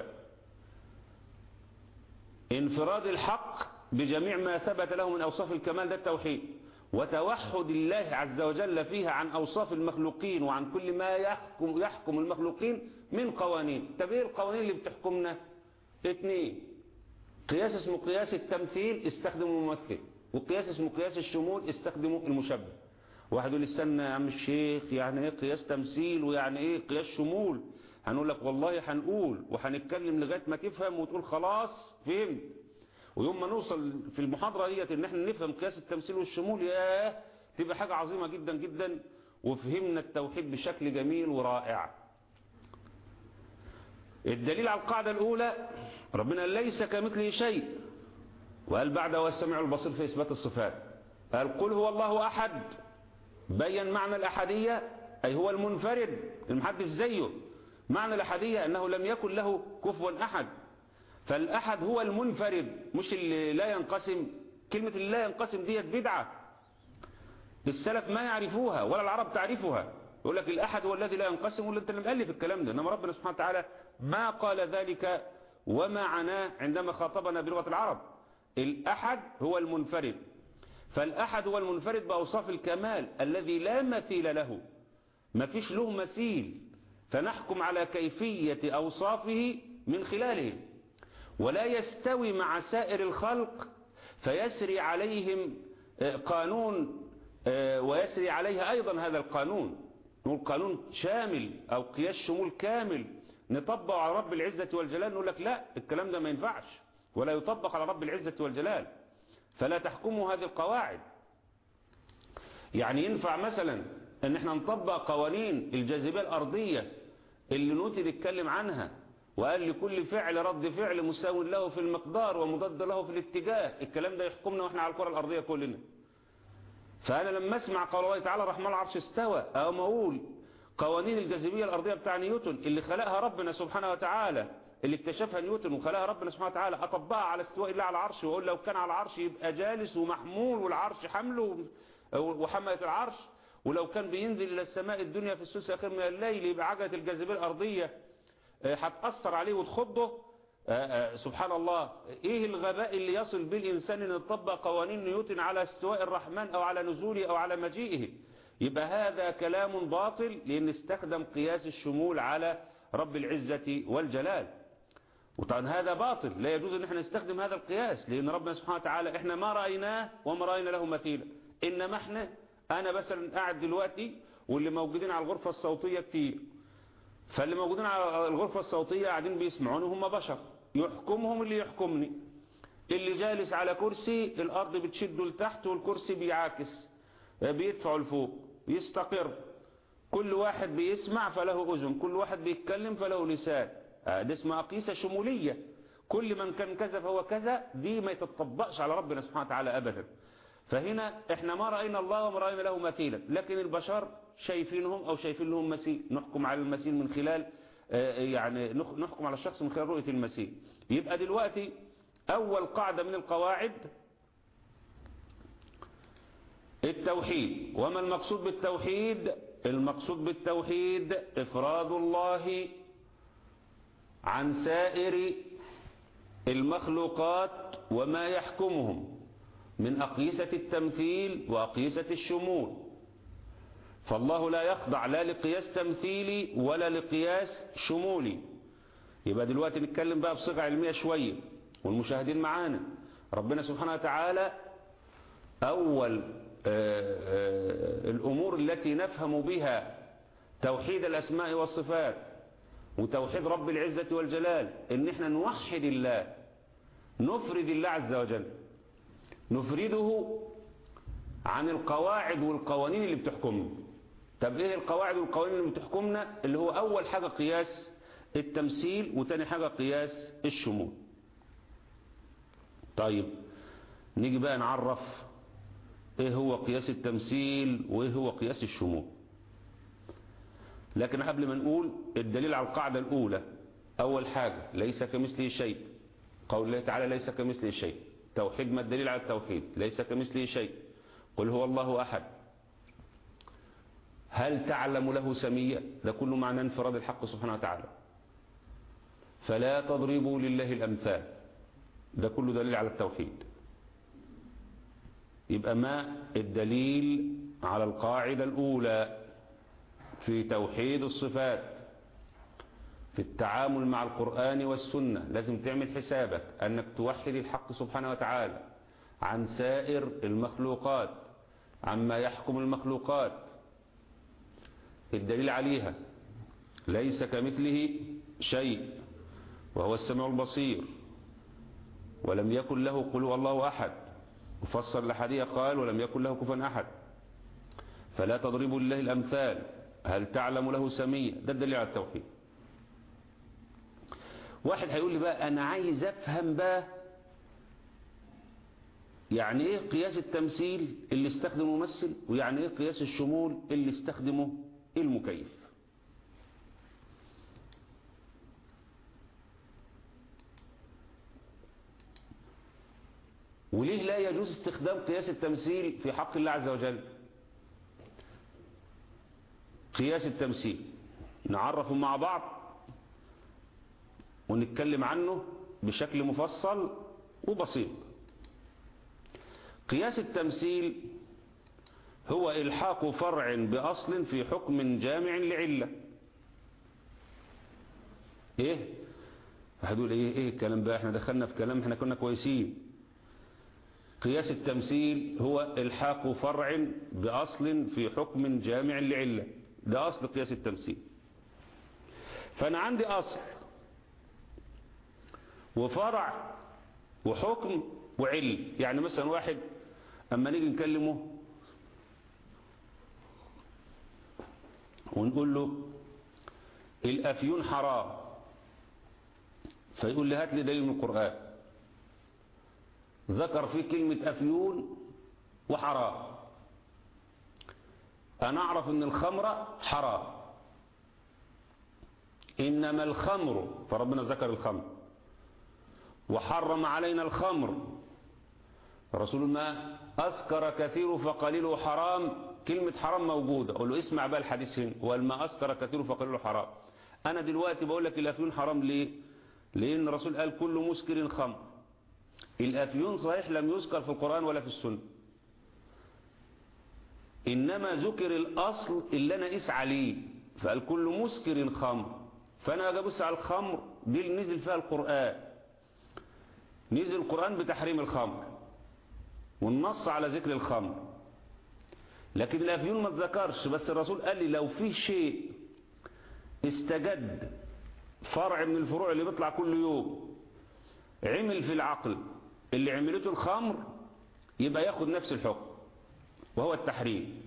انفراد الحق بجميع ما ثبت له من أوصاف الكمال ده التوحيد وتوحد الله عز وجل فيها عن أوصاف المخلوقين وعن كل ما يحكم, يحكم المخلوقين من قوانين طب ايه القوانين اللي بتحكمنا اتنين قياس اسمه قياس التمثيل استخدمه الممثل وقياس اسمه قياس الشمول استخدمه المشبه واحد يقول استنى يا عم الشيخ يعني ايه قياس تمثيل ويعني ايه قياس شمول هنقول لك والله هنقول وهنتكلم لغاية ما تفهم وتقول خلاص فهمت ويوم ما نوصل في المحاضرة ديت ان احنا نفهم قياس التمثيل والشمول ياه تبقى حاجة عظيمة جدا جدا وفهمنا التوحيد بشكل جميل ورائع الدليل على القاعدة الأولى ربنا ليس كمثله شيء وقال بعد هو السميع البصير في إثبات الصفات قال قل هو الله أحد بين معنى الأحدية أي هو المنفرد المحدث زيه معنى الأحدية أنه لم يكن له كفوا أحد فالأحد هو المنفرد مش اللي لا ينقسم كلمة اللي لا ينقسم ديت بدعة السلف ما يعرفوها ولا العرب تعرفها يقول لك الأحد هو الذي لا ينقسم ولا أنت اللي مؤلف الكلام ده إنما ربنا سبحانه وتعالى ما قال ذلك وما عناه عندما خاطبنا بلغة العرب الأحد هو المنفرد فالأحد هو المنفرد بأوصاف الكمال الذي لا مثيل له ما فيش له مثيل فنحكم على كيفية أوصافه من خلاله ولا يستوي مع سائر الخلق فيسري عليهم قانون ويسري عليها أيضا هذا القانون نقول قانون شامل أو قياس شمول كامل نطبق على رب العزة والجلال نقول لك لا الكلام ده ما ينفعش ولا يطبق على رب العزة والجلال فلا تحكموا هذه القواعد يعني ينفع مثلا ان احنا نطبق قوانين الجاذبية الأرضية اللي نوتي يتكلم عنها وقال لكل فعل رد فعل مساو له في المقدار ومضاد له في الاتجاه الكلام ده يحكمنا واحنا على الكرة الأرضية كلنا فأنا لما اسمع قول الله تعالى رحمن العرش استوى أو ما أقول قوانين الجاذبية الأرضية بتاع نيوتن اللي خلقها ربنا سبحانه وتعالى اللي اكتشفها نيوتن وخلقها ربنا سبحانه وتعالى أطبقها على استواء الله على العرش وأقول لو كان على العرش يبقى جالس ومحمول والعرش حمله وحملة العرش ولو كان بينزل إلى السماء الدنيا في السوس الأخير من الليل يبقى عجلة الجاذبية الأرضية هتأثر عليه وتخضه سبحان الله ايه الغباء اللي يصل به الانسان ان يطبق قوانين نيوتن على استواء الرحمن او على نزوله او على مجيئه يبقى هذا كلام باطل لان استخدم قياس الشمول على رب العزة والجلال وطبعا هذا باطل لا يجوز ان احنا نستخدم هذا القياس لان ربنا سبحانه وتعالى احنا ما رأيناه وما رأينا له مثيلا انما احنا انا مثلا قاعد دلوقتي واللي موجودين على الغرفة الصوتية كتير فاللي موجودين على الغرفة الصوتية قاعدين بيسمعوني هم بشر يحكمهم اللي يحكمني اللي جالس على كرسي الأرض بتشده لتحت والكرسي بيعاكس بيدفعه لفوق يستقر كل واحد بيسمع فله أذن كل واحد بيتكلم فله لسان ده اسمها قيسة شمولية كل من كان كذا فهو كذا دي ما يتطبقش على ربنا سبحانه وتعالى أبدا فهنا احنا ما رأينا الله وما رأينا له مثيلا لكن البشر شايفينهم أو شايفين لهم مثيل نحكم على المثيل من خلال يعني نحكم على الشخص من خلال رؤية المسيح يبقى دلوقتي أول قاعدة من القواعد التوحيد وما المقصود بالتوحيد المقصود بالتوحيد إفراد الله عن سائر المخلوقات وما يحكمهم من أقيسة التمثيل وأقيسة الشمول فالله لا يخضع لا لقياس تمثيلي ولا لقياس شمولي يبقى دلوقتي نتكلم بقى بصيغة علمية شوية والمشاهدين معانا ربنا سبحانه وتعالى أول آآ آآ الأمور التي نفهم بها توحيد الأسماء والصفات وتوحيد رب العزة والجلال إن احنا نوحد الله نفرد الله عز وجل نفرده عن القواعد والقوانين اللي بتحكمنا طب ايه القواعد والقوانين اللي بتحكمنا اللي هو اول حاجة قياس التمثيل وتاني حاجة قياس الشمول طيب نيجي بقى نعرف ايه هو قياس التمثيل وايه هو قياس الشمول لكن قبل ما نقول الدليل على القاعدة الاولى اول حاجة ليس كمثله شيء قول الله تعالى ليس كمثله شيء توحيد ما الدليل على التوحيد ليس كمثله شيء قل هو الله أحد هل تعلم له سمية ده كله معنى انفراد الحق سبحانه وتعالى فلا تضربوا لله الأمثال ده كله دليل على التوحيد يبقى ما الدليل على القاعدة الأولى في توحيد الصفات في التعامل مع القرآن والسنة لازم تعمل حسابك أنك توحد الحق سبحانه وتعالى عن سائر المخلوقات عما يحكم المخلوقات الدليل عليها ليس كمثله شيء وهو السميع البصير ولم يكن له قل هو الله أحد وفسر الحديث قال ولم يكن له كفوا أحد فلا تضربوا لله الأمثال هل تعلم له سمية ده الدليل على التوحيد واحد هيقول لي بقى أنا عايز أفهم بقى يعني إيه قياس التمثيل اللي استخدمه ممثل ويعني إيه قياس الشمول اللي استخدمه المكيف وليه لا يجوز استخدام قياس التمثيل في حق الله عز وجل قياس التمثيل نعرفه مع بعض ونتكلم عنه بشكل مفصل وبسيط قياس التمثيل هو إلحاق فرع بأصل في حكم جامع لعلة ايه هدول ايه ايه الكلام بقى احنا دخلنا في كلام احنا كنا كويسين قياس التمثيل هو الحاق فرع بأصل في حكم جامع لعلة ده أصل قياس التمثيل فأنا عندي أصل وفرع وحكم وعل يعني مثلا واحد أما نيجي نكلمه ونقول له الأفيون حرام فيقول لي هات لي دليل من القرآن ذكر فيه كلمة أفيون وحرام أنا أعرف أن الخمر حرام إنما الخمر فربنا ذكر الخمر وحرم علينا الخمر رسول ما أسكر كثير فقليله حرام كلمة حرام موجودة أقول له اسمع بقى الحديث هنا والما أسكر كثير فقليله حرام أنا دلوقتي بقول لك الأفيون حرام ليه لأن الرسول قال كل مسكر خمر الأفيون صحيح لم يذكر في القرآن ولا في السنة إنما ذكر الأصل اللي أنا قيس عليه فقال كل مسكر خمر فأنا أجي أبص على الخمر دي اللي نزل فيها القرآن نزل القرآن بتحريم الخمر والنص على ذكر الخمر لكن الأفيون ما تذكرش بس الرسول قال لي لو في شيء استجد فرع من الفروع اللي بيطلع كل يوم عمل في العقل اللي عملته الخمر يبقى ياخد نفس الحكم وهو التحريم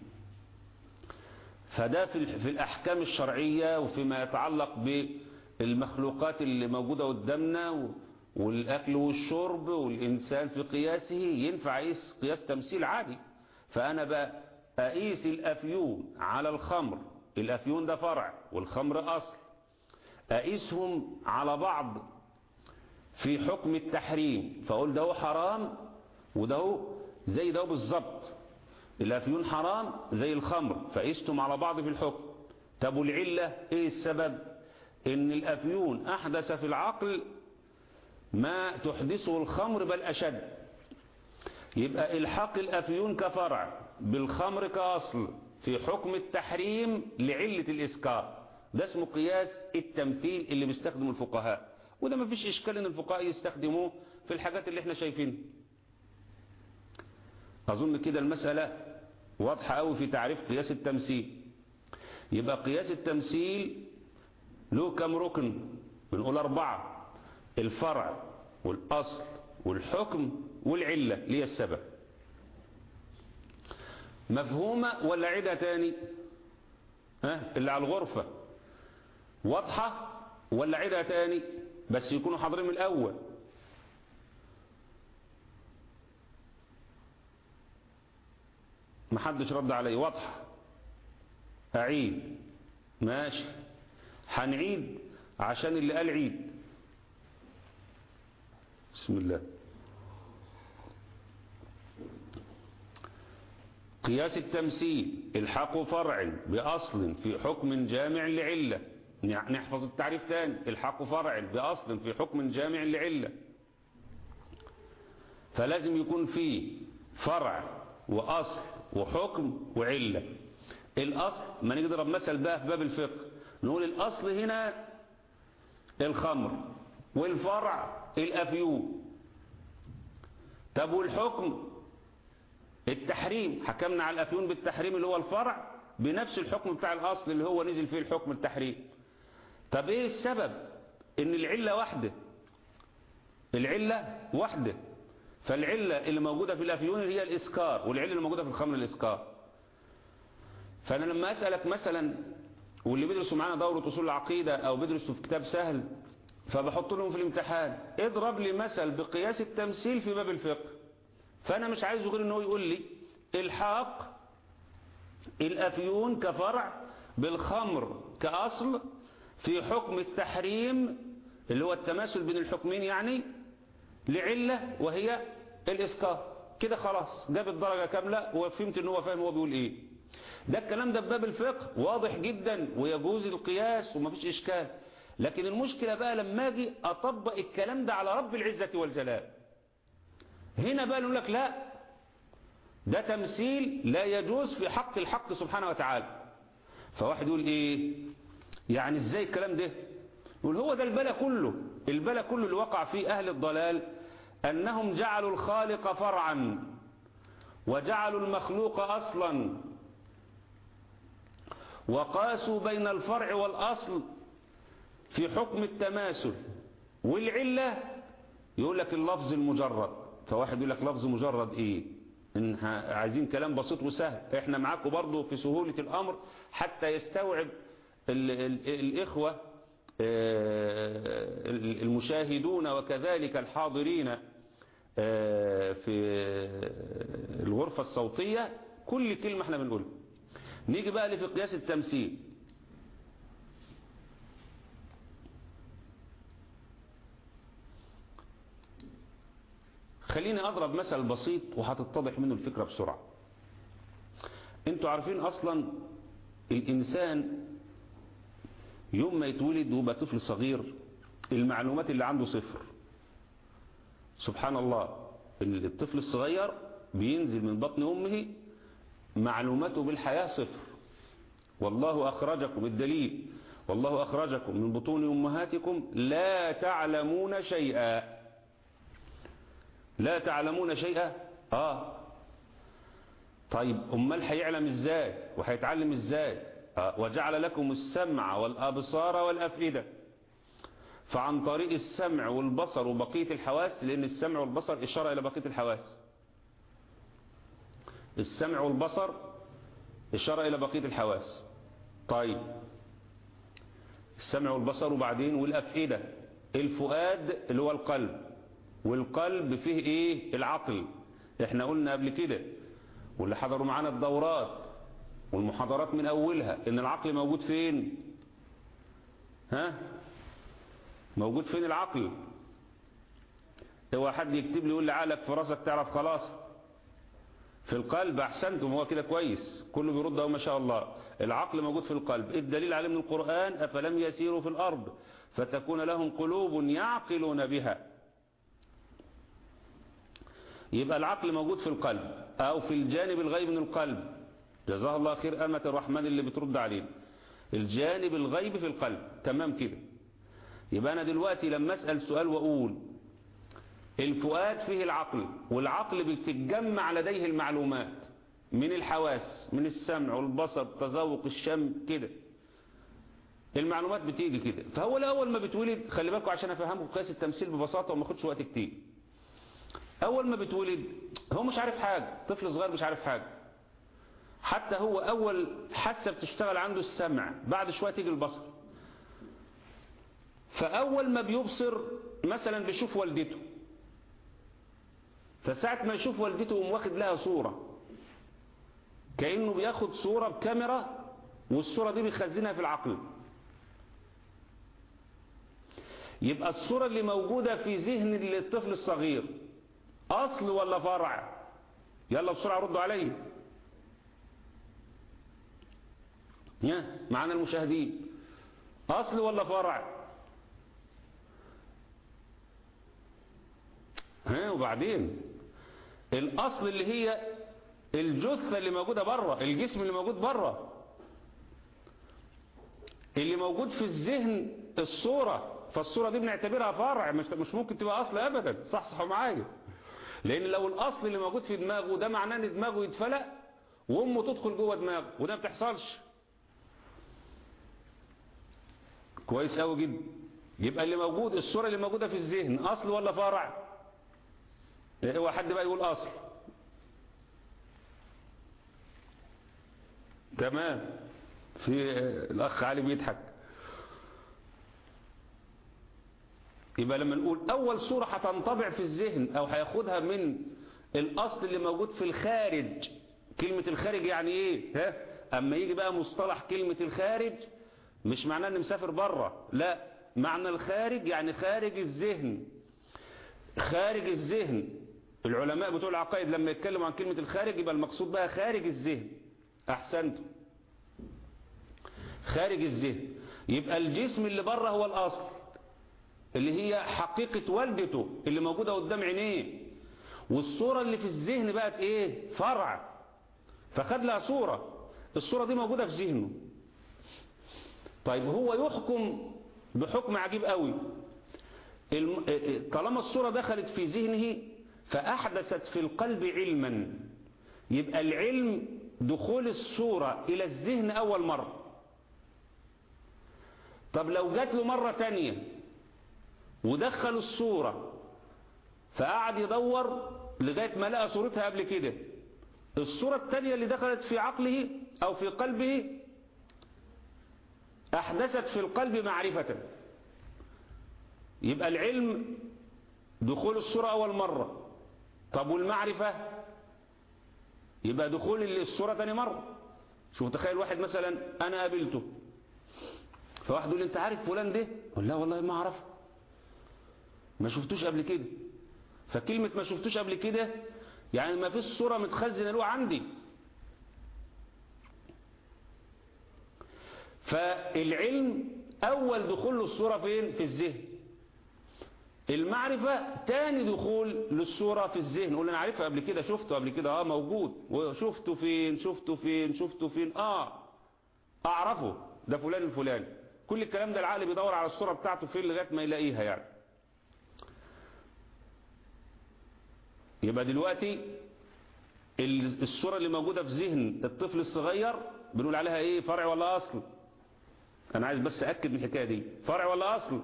فده في في الأحكام الشرعية وفيما يتعلق بالمخلوقات اللي موجودة قدامنا والأكل والشرب والإنسان في قياسه ينفع يقيس قياس تمثيل عادي فأنا بقى أقيس الأفيون على الخمر الأفيون ده فرع والخمر أصل أقيسهم على بعض في حكم التحريم فأقول ده حرام وده زي ده بالظبط الأفيون حرام زي الخمر فقيستم على بعض في الحكم طب والعلة ايه السبب ان الأفيون أحدث في العقل ما تحدثه الخمر بل أشد يبقى الحق الأفيون كفرع بالخمر كأصل في حكم التحريم لعلة الإسكار ده اسمه قياس التمثيل اللي بيستخدمه الفقهاء وده ما فيش إشكال ان الفقهاء يستخدموه في الحاجات اللي احنا شايفينها أظن كده المسألة واضحة قوي في تعريف قياس التمثيل يبقى قياس التمثيل له كم ركن بنقول أربعة الفرع والأصل والحكم والعلة اللي هي السبب مفهومة ولا عدة تاني ها اللي على الغرفة واضحة ولا عدة تاني بس يكونوا حاضرين من الأول محدش رد علي واضحة أعيد ماشي هنعيد عشان اللي قال عيد بسم الله قياس التمثيل الحق فرع بأصل في حكم جامع لعلة نحفظ التعريف تاني الحق فرع بأصل في حكم جامع لعلة فلازم يكون فيه فرع وأصل وحكم وعلة الأصل ما نضرب مثل بقى في باب الفقه نقول الأصل هنا الخمر والفرع الأفيون طب والحكم التحريم حكمنا على الأفيون بالتحريم اللي هو الفرع بنفس الحكم بتاع الأصل اللي هو نزل فيه الحكم التحريم طب ايه السبب ان العلة واحدة العلة واحدة فالعلة اللي موجودة في الافيون هي الاسكار والعلة اللي موجودة في الخمر الاسكار فانا لما اسألك مثلا واللي بيدرسوا معانا دورة اصول العقيدة او بيدرسوا في كتاب سهل فبحط لهم في الامتحان اضرب لي مثل بقياس التمثيل في باب الفقه فانا مش عايزه غير ان هو يقول لي الحاق الافيون كفرع بالخمر كاصل في حكم التحريم اللي هو التماثل بين الحكمين يعني لعلة وهي الاسكار كده خلاص جاب الدرجة كاملة وفهمت ان هو فاهم هو بيقول ايه ده الكلام ده بباب الفقه واضح جدا ويجوز القياس ومفيش اشكال لكن المشكلة بقى لما اجي اطبق الكلام ده على رب العزة والجلال هنا بقى نقول لك لا ده تمثيل لا يجوز في حق الحق سبحانه وتعالى فواحد يقول ايه يعني ازاي الكلام ده يقول هو ده البلا كله البلا كله اللي وقع فيه اهل الضلال انهم جعلوا الخالق فرعا وجعلوا المخلوق اصلا وقاسوا بين الفرع والاصل في حكم التماثل والعلة يقول لك اللفظ المجرد فواحد يقول لك لفظ مجرد ايه إن عايزين كلام بسيط وسهل احنا معاكم برضو في سهولة الامر حتى يستوعب ال ال الاخوة المشاهدون وكذلك الحاضرين في الغرفة الصوتية كل كلمة احنا بنقولها نيجي بقى لفي قياس التمثيل خليني أضرب مثل بسيط وهتتضح منه الفكرة بسرعة انتوا عارفين أصلا الإنسان يوم ما يتولد ويبقى طفل صغير المعلومات اللي عنده صفر سبحان الله الطفل الصغير بينزل من بطن أمه معلوماته بالحياة صفر والله أخرجكم الدليل والله أخرجكم من بطون أمهاتكم لا تعلمون شيئا لا تعلمون شيئا آه طيب أمال هيعلم إزاي وهيتعلم إزاي آه وجعل لكم السمع والأبصار والأفئدة فعن طريق السمع والبصر وبقية الحواس لأن السمع والبصر إشارة إلى بقية الحواس السمع والبصر إشارة إلى بقية الحواس طيب السمع والبصر وبعدين والأفئدة الفؤاد اللي هو القلب والقلب فيه ايه العقل احنا قلنا قبل كده واللي حضروا معانا الدورات والمحاضرات من اولها ان العقل موجود فين ها موجود فين العقل هو حد يكتب لي يقول لي عقلك في راسك تعرف خلاص في القلب احسنتم هو كده كويس كله بيرد اهو ما شاء الله العقل موجود في القلب الدليل عليه من القرآن افلم يسيروا في الارض فتكون لهم قلوب يعقلون بها يبقى العقل موجود في القلب او في الجانب الغيب من القلب جزاه الله خير أمة الرحمن اللي بترد علينا الجانب الغيب في القلب تمام كده يبقى أنا دلوقتي لما أسأل سؤال وأقول الفؤاد فيه العقل والعقل بتتجمع لديه المعلومات من الحواس من السمع والبصر التذوق الشم كده المعلومات بتيجي كده فهو الأول ما بتولد خلي بالكم عشان أفهمكم قياس التمثيل ببساطة وما اخدش وقت كتير أول ما بتولد هو مش عارف حاجة طفل صغير مش عارف حاجة حتى هو أول حاسة بتشتغل عنده السمع بعد شوية تيجي البصر فأول ما بيبصر مثلا بيشوف والدته فساعة ما يشوف والدته يقوم واخد لها صورة كأنه بياخد صورة بكاميرا والصورة دي بيخزنها في العقل يبقى الصورة اللي موجودة في ذهن الطفل الصغير أصل ولا فرع يلا بسرعة ردوا علي يا معنا المشاهدين أصل ولا فرع ها وبعدين الأصل اللي هي الجثة اللي موجودة بره الجسم اللي موجود بره اللي موجود في الذهن الصورة فالصورة دي بنعتبرها فرع مش مش ممكن تبقى أصل أبدا صح صح معايا لأن لو الأصل اللي موجود في دماغه ده معناه إن دماغه يتفلق وأمه تدخل جوه دماغه وده ما بتحصلش كويس قوي جدا يبقى اللي موجود الصورة اللي موجودة في الذهن أصل ولا فرع هو حد بقى يقول أصل تمام في الأخ علي بيضحك يبقى لما نقول أول صورة هتنطبع في الذهن أو هياخدها من الأصل اللي موجود في الخارج كلمة الخارج يعني إيه ها؟ أما يجي بقى مصطلح كلمة الخارج مش معناه أن مسافر بره لا معنى الخارج يعني خارج الذهن خارج الذهن العلماء بتوع العقائد لما يتكلموا عن كلمة الخارج يبقى المقصود بقى خارج الذهن أحسنتم خارج الذهن يبقى الجسم اللي بره هو الأصل اللي هي حقيقة والدته اللي موجودة قدام عينيه والصورة اللي في الذهن بقت ايه فرع فخد لها صورة الصورة دي موجودة في ذهنه طيب هو يحكم بحكم عجيب قوي طالما الصورة دخلت في ذهنه فأحدثت في القلب علما يبقى العلم دخول الصورة إلى الذهن أول مرة طب لو جات له مرة تانية ودخل الصورة فقعد يدور لغاية ما لقى صورتها قبل كده الصورة التانية اللي دخلت في عقله أو في قلبه أحدثت في القلب معرفة يبقى العلم دخول الصورة أول مرة طب والمعرفة يبقى دخول الصورة تاني مرة شوف تخيل واحد مثلا أنا قابلته فواحد يقول لي أنت عارف فلان ده قول لا والله ما أعرفه ما شفتوش قبل كده فكلمة ما شفتوش قبل كده يعني ما فيش صورة متخزنة له عندي فالعلم أول دخول للصورة فين في الذهن المعرفة تاني دخول للصورة في الذهن قول أنا عارفها قبل كده شفته قبل كده اه موجود وشفته فين شفته فين شفته فين اه أعرفه ده فلان الفلاني كل الكلام ده العقل بيدور على الصورة بتاعته فين لغاية ما يلاقيها يعني يبقى دلوقتي الصورة اللي موجودة في ذهن الطفل الصغير بنقول عليها ايه فرع ولا اصل انا عايز بس اكد من الحكاية دي فرع ولا اصل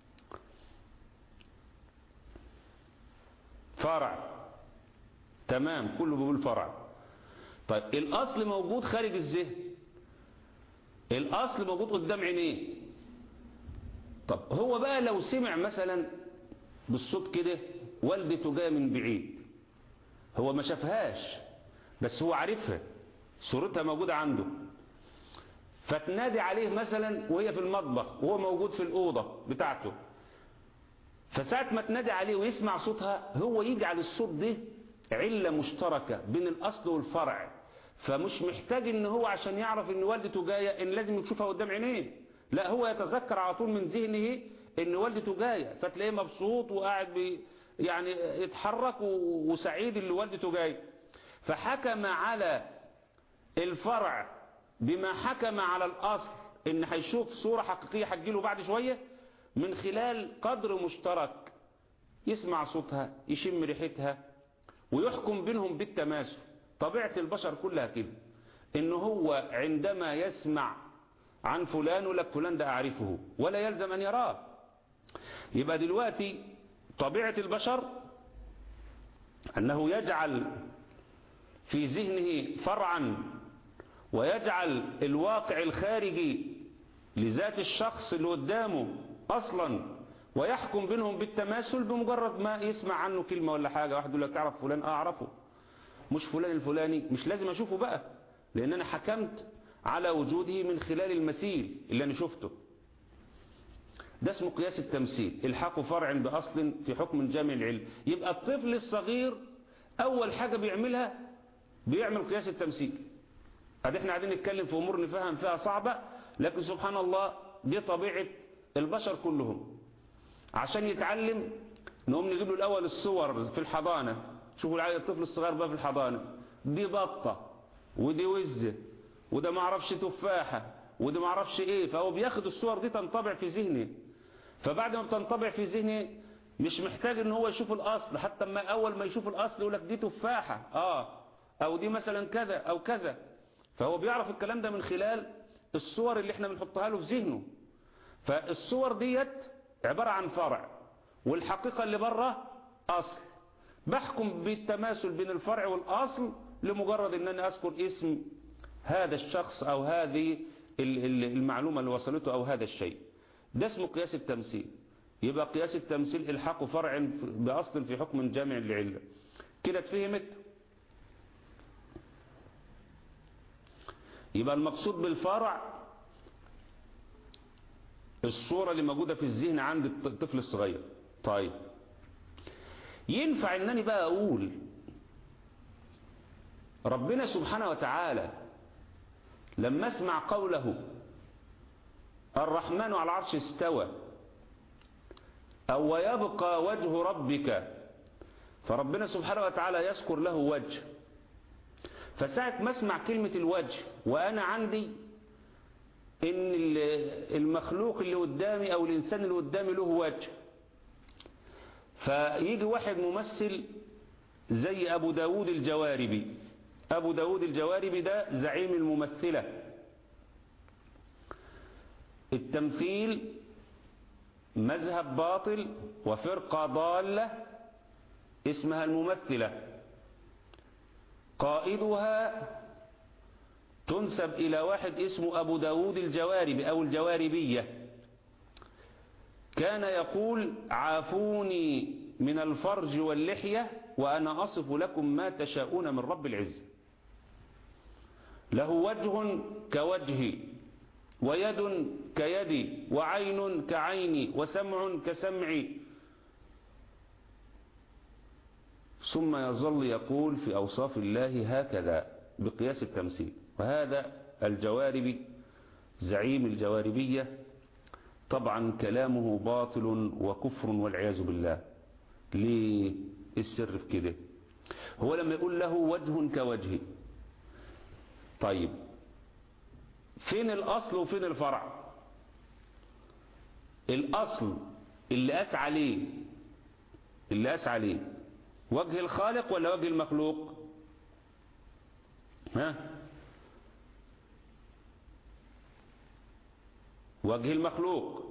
فرع تمام كله بيقول فرع طيب الاصل موجود خارج الذهن الاصل موجود قدام عينيه طب هو بقى لو سمع مثلا بالصوت كده والدته جايه من بعيد هو ما شافهاش بس هو عارفها صورتها موجودة عنده فتنادي عليه مثلا وهي في المطبخ وهو موجود في الأوضة بتاعته فساعة ما تنادي عليه ويسمع صوتها هو يجعل الصوت ده علة مشتركة بين الأصل والفرع فمش محتاج ان هو عشان يعرف ان والدته جاية ان لازم يشوفها قدام عينيه لا هو يتذكر على طول من ذهنه ان والدته جاية فتلاقيه مبسوط وقاعد بي يعني يتحرك وسعيد اللي والدته جاي فحكم على الفرع بما حكم على الأصل ان هيشوف صورة حقيقية هتجيله بعد شوية من خلال قدر مشترك يسمع صوتها يشم ريحتها ويحكم بينهم بالتماثل طبيعة البشر كلها كده ان هو عندما يسمع عن فلان يقول لك فلان ده أعرفه ولا يلزم أن يراه يبقى دلوقتي طبيعة البشر أنه يجعل في ذهنه فرعا ويجعل الواقع الخارجي لذات الشخص اللي قدامه أصلا ويحكم بينهم بالتماثل بمجرد ما يسمع عنه كلمة ولا حاجة واحد يقول لك تعرف فلان اه اعرفه مش فلان الفلاني مش لازم اشوفه بقى لان انا حكمت على وجوده من خلال المثيل اللي انا شفته ده اسمه قياس التمثيل الحاق فرع بأصل في حكم جامع العلم يبقى الطفل الصغير أول حاجة بيعملها بيعمل قياس التمثيل ادي احنا قاعدين نتكلم في أمور نفهم فيها صعبة لكن سبحان الله دي طبيعة البشر كلهم عشان يتعلم نقوم نجيب له الأول الصور في الحضانة شوفوا الطفل الصغير بقى في الحضانة دي بطة ودي وزة وده ما عرفش تفاحة وده ما عرفش ايه فهو بياخد الصور دي تنطبع في ذهنه فبعد ما بتنطبع في ذهنه مش محتاج ان هو يشوف الاصل حتى ما اول ما يشوف الاصل يقول لك دي تفاحة اه او دي مثلا كذا او كذا فهو بيعرف الكلام ده من خلال الصور اللي احنا بنحطها له في ذهنه فالصور ديت عبارة عن فرع والحقيقة اللي بره أصل بحكم بالتماثل بين الفرع والأصل لمجرد ان انا اذكر اسم هذا الشخص او هذه المعلومة اللي وصلته او هذا الشيء ده اسمه قياس التمثيل يبقى قياس التمثيل الحاق فرع بأصل في حكم جامع لعلة كده اتفهمت يبقى المقصود بالفرع الصورة اللي موجودة في الذهن عند الطفل الصغير طيب ينفع انني بقى اقول ربنا سبحانه وتعالى لما اسمع قوله الرحمن على العرش استوى أو ويبقى وجه ربك فربنا سبحانه وتعالى يذكر له وجه فساعة ما اسمع كلمة الوجه وأنا عندي إن المخلوق اللي قدامي أو الإنسان اللي قدامي له وجه فيجي واحد ممثل زي أبو داود الجواربي أبو داود الجواربي ده زعيم الممثلة التمثيل مذهب باطل وفرقة ضالة اسمها الممثلة قائدها تنسب إلى واحد اسمه أبو داود الجواربي أو الجواربية كان يقول عافوني من الفرج واللحية وأنا أصف لكم ما تشاءون من رب العزة له وجه كوجهي ويد كيدي وعين كعيني وسمع كسمعي ثم يظل يقول في أوصاف الله هكذا بقياس التمثيل وهذا الجواربي زعيم الجواربية طبعا كلامه باطل وكفر والعياذ بالله ليه السر في كده هو لما يقول له وجه كوجهي طيب فين الأصل وفين الفرع الأصل اللي أسعى عليه اللي أسعى عليه وجه الخالق ولا وجه المخلوق ها وجه المخلوق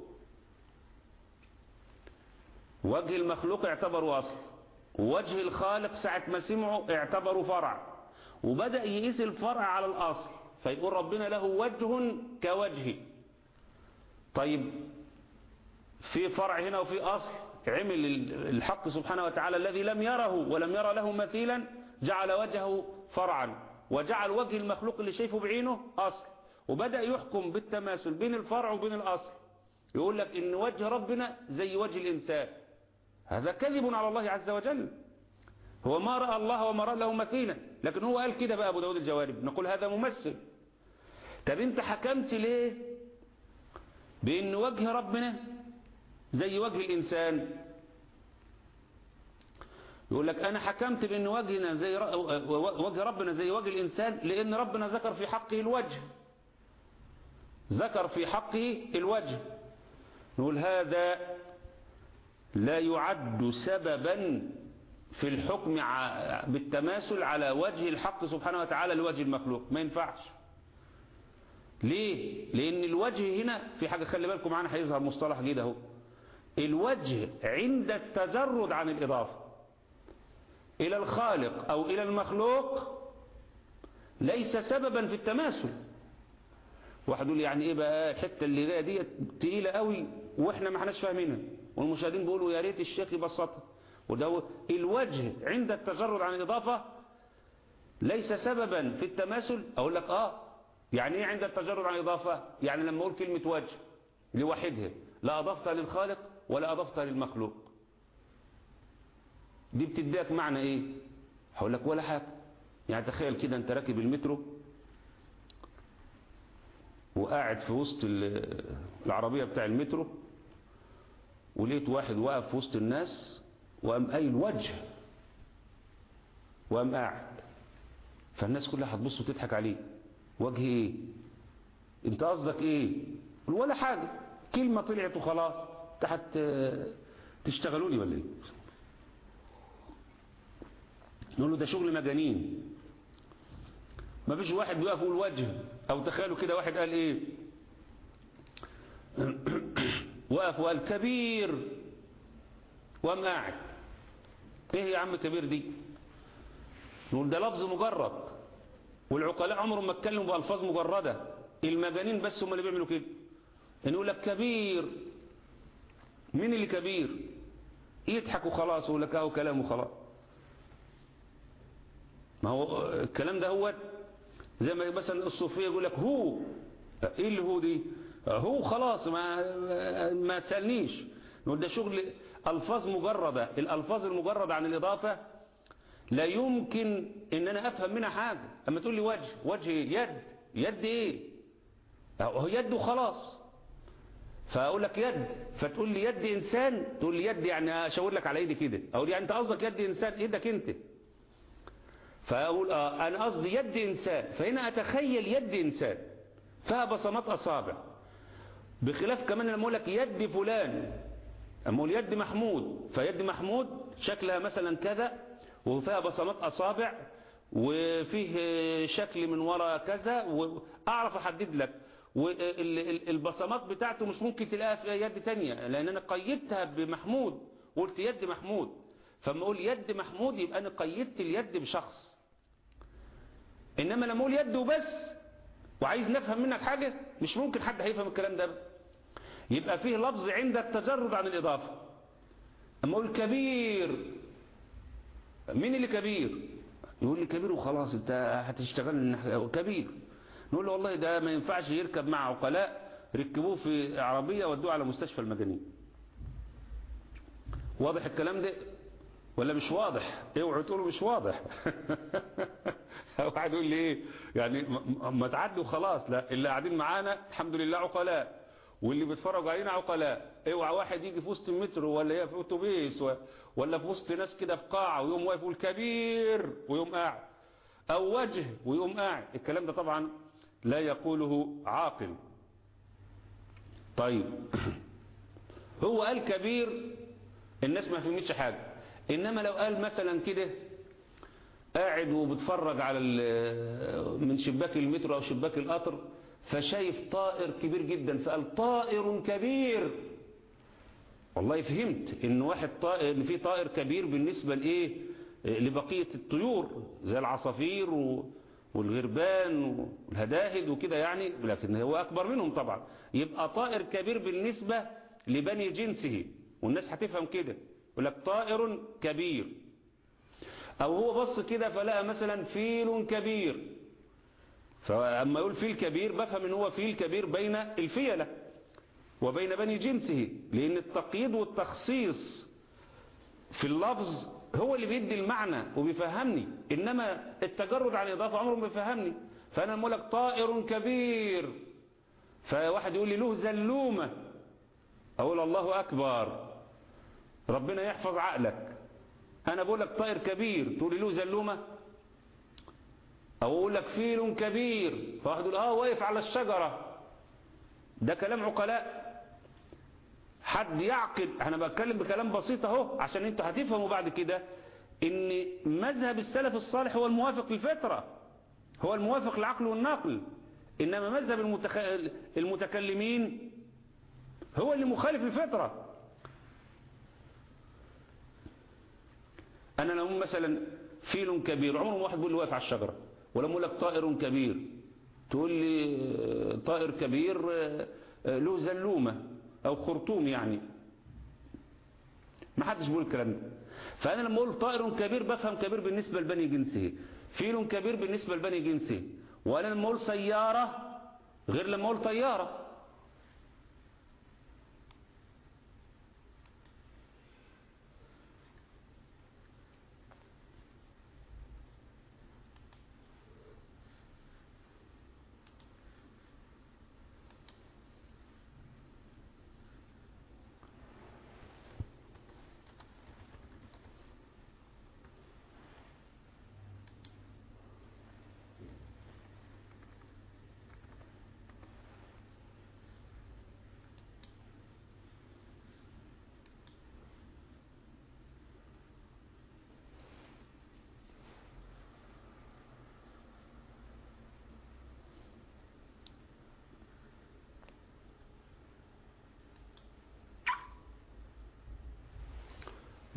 وجه المخلوق اعتبروا أصل وجه الخالق ساعة ما سمعوا اعتبروا فرع وبدأ يقيس الفرع على الأصل فيقول ربنا له وجه كوجهه طيب في فرع هنا وفي أصل عمل الحق سبحانه وتعالى الذي لم يره ولم يرى له مثيلا جعل وجهه فرعا وجعل وجه المخلوق اللي شايفه بعينه أصل وبدأ يحكم بالتماثل بين الفرع وبين الأصل يقول لك إن وجه ربنا زي وجه الإنسان هذا كذب على الله عز وجل هو ما رأى الله وما رأى له مثيلا لكن هو قال كده بقى أبو داود الجوارب نقول هذا ممثل طب انت حكمت ليه بأن وجه ربنا زي وجه الإنسان يقول لك أنا حكمت بأن وجهنا زي وجه ربنا زي وجه الإنسان لأن ربنا ذكر في حقه الوجه ذكر في حقه الوجه نقول هذا لا يعد سببا في الحكم بالتماثل على وجه الحق سبحانه وتعالى لوجه المخلوق ما ينفعش ليه لان الوجه هنا في حاجة خلي بالكم معانا هيظهر مصطلح جديد اهو الوجه عند التجرد عن الإضافة إلى الخالق أو إلى المخلوق ليس سببا في التماثل واحد يقول يعني ايه بقى الحته اللي جايه دي تقيله قوي واحنا ما احناش فاهمينها والمشاهدين بيقولوا يا ريت الشيخ يبسطها وده الوجه عند التجرد عن الإضافة ليس سببا في التماثل أقول لك آه يعني إيه عند التجرد عن الإضافة يعني لما أقول كلمة وجه لوحدها لا أضفتها للخالق ولا أضفتها للمخلوق دي بتديك معنى إيه هقول لك ولا حاجة يعني تخيل كده أنت راكب المترو وقاعد في وسط العربية بتاع المترو ولقيت واحد واقف في وسط الناس وقام قايل وجه وقام قاعد فالناس كلها هتبص وتضحك عليه وجه ايه انت قصدك ايه ولا حاجة كلمة طلعت وخلاص تحت تشتغلوا لي ولا ايه نقول له ده شغل مجانين ما فيش واحد بيقف يقول وجه او تخيلوا كده واحد قال ايه وقف وقال كبير وقام قاعد ايه يا عم كبير دي نقول ده لفظ مجرد والعقلاء عمرهم ما اتكلموا بألفاظ مجردة المجانين بس هم اللي بيعملوا كده يعني يقول لك كبير مين اللي كبير يضحك وخلاص ويقول لك اهو كلام وخلاص ما هو الكلام ده هو زي ما مثلا الصوفيه يقول لك هو ايه اللي هو دي هو خلاص ما ما تسالنيش نقول ده شغل الفاظ مجرده الالفاظ المجرده عن الاضافه لا يمكن ان انا افهم منها حاجه اما تقول لي وجه وجه يد يد ايه هو يد وخلاص فاقول لك يد فتقول لي يد انسان تقول لي يد يعني اشاور لك على ايدي كده اقول يعني انت قصدك يد انسان ايدك انت فاقول اه انا قصدي يد انسان فهنا اتخيل يد انسان فيها بصمات اصابع بخلاف كمان لما اقول لك يد فلان اما اقول يد محمود فيد محمود شكلها مثلا كذا وفيها بصمات اصابع وفيه شكل من وراء كذا واعرف احدد لك والبصمات بتاعته مش ممكن تلاقيها في يد تانية لان انا قيدتها بمحمود قلت يد محمود فما اقول يد محمود يبقى انا قيدت اليد بشخص انما لما اقول يد وبس وعايز نفهم منك حاجة مش ممكن حد هيفهم الكلام ده يبقى فيه لفظ عند التجرد عن الاضافة اما اقول كبير مين اللي كبير يقول لي كبير وخلاص انت هتشتغل كبير نقول له والله ده ما ينفعش يركب مع عقلاء ركبوه في عربية ودوه على مستشفى المجانين واضح الكلام ده ولا مش واضح اوعوا تقولوا مش واضح واحد يقول لي ايه يعني ما تعدوا خلاص لا اللي قاعدين معانا الحمد لله عقلاء واللي بيتفرجوا علينا عقلاء اوعى واحد يجي في وسط المترو ولا هي في اتوبيس ولا في وسط ناس كده في قاعه ويقوم واقف يقول كبير ويقوم قاعد او وجه ويقوم قاعد الكلام ده طبعا لا يقوله عاقل طيب هو قال كبير الناس ما فهمتش حاجة إنما لو قال مثلا كده قاعد وبتفرج على من شباك المترو أو شباك القطر فشايف طائر كبير جدا فقال طائر كبير والله فهمت ان واحد طائر ان في طائر كبير بالنسبة لايه لبقية الطيور زي العصافير و والغربان والهداهد وكده يعني لكن هو أكبر منهم طبعا يبقى طائر كبير بالنسبة لبني جنسه والناس هتفهم كده يقول لك طائر كبير أو هو بص كده فلقى مثلا فيل كبير فأما يقول فيل كبير بفهم ان هو فيل كبير بين الفيلة وبين بني جنسه لأن التقييد والتخصيص في اللفظ هو اللي بيدي المعنى وبيفهمني إنما التجرد عن الإضافة عمره ما بيفهمني فأنا لما لك طائر كبير فواحد يقول لي له زلومة أقول الله أكبر ربنا يحفظ عقلك أنا بقول لك طائر كبير تقول لي له زلومة أو أقول لك فيل كبير فواحد يقول آه واقف على الشجرة ده كلام عقلاء حد يعقل انا بتكلم بكلام بسيط اهو عشان انتوا هتفهموا بعد كده ان مذهب السلف الصالح هو الموافق للفطرة هو الموافق للعقل والنقل انما مذهب المتخ... المتكلمين هو اللي مخالف للفطرة انا لو مثلا فيل كبير عمره ما واحد بيقول لي واقف على الشجرة ولما اقول لك طائر كبير تقول لي طائر كبير له زلومه او خرطوم يعني ما حدش بيقول الكلام ده فانا لما اقول طائر كبير بفهم كبير بالنسبه لبني جنسه فيل كبير بالنسبه لبني جنسه وانا لما اقول سياره غير لما اقول طياره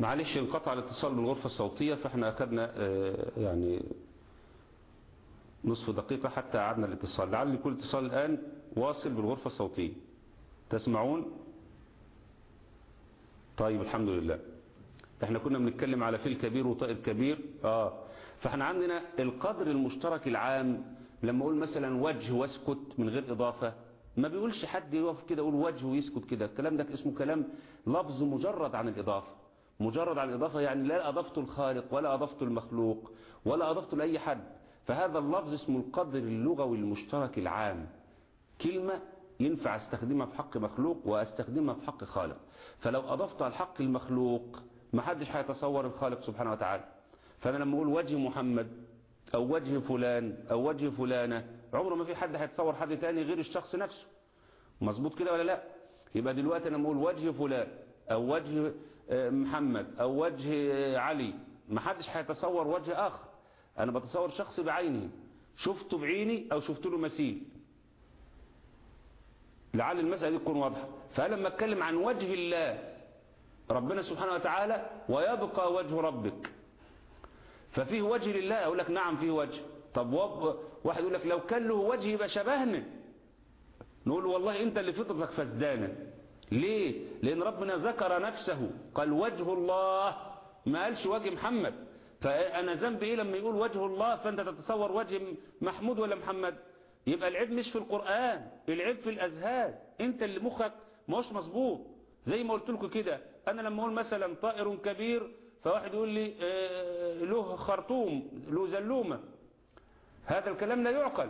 معلش انقطع الاتصال بالغرفة الصوتية فاحنا أخذنا يعني نصف دقيقة حتى أعدنا الاتصال لعل كل اتصال الآن واصل بالغرفة الصوتية تسمعون طيب الحمد لله احنا كنا بنتكلم على فيل كبير وطائر كبير اه فاحنا عندنا القدر المشترك العام لما اقول مثلا وجه واسكت من غير اضافة ما بيقولش حد يقف كده يقول وجه ويسكت كده الكلام ده اسمه كلام لفظ مجرد عن الاضافة مجرد عن الاضافة يعني لا اضفته الخالق ولا اضفته المخلوق ولا اضفته لاي حد فهذا اللفظ اسمه القدر اللغوي المشترك العام كلمة ينفع استخدمها في حق مخلوق واستخدمها في حق خالق فلو اضفتها لحق المخلوق ما حدش هيتصور الخالق سبحانه وتعالى فانا لما اقول وجه محمد او وجه فلان او وجه فلانة عمره ما في حد هيتصور حد تاني غير الشخص نفسه مظبوط كده ولا لا يبقى دلوقتي انا بقول وجه فلان او وجه محمد او وجه علي ما حدش هيتصور وجه اخر انا بتصور شخص بعينه شفته بعيني او شفت له مثيل لعل المسألة دي تكون واضحة فلما اتكلم عن وجه الله ربنا سبحانه وتعالى ويبقى وجه ربك ففيه وجه لله اقول لك نعم فيه وجه طب واحد يقول لك لو كان له وجه يبقى شبهنا نقول والله انت اللي فطرتك فسدانه ليه لان ربنا ذكر نفسه قال وجه الله ما قالش وجه محمد فانا ذنبي ايه لما يقول وجه الله فانت تتصور وجه محمود ولا محمد يبقى العيب مش في القرآن العيب في الأذهان انت اللي مخك مش مظبوط زي ما قلت لكم كده انا لما اقول مثلا طائر كبير فواحد يقول لي آه له خرطوم له زلومة هذا الكلام لا يعقل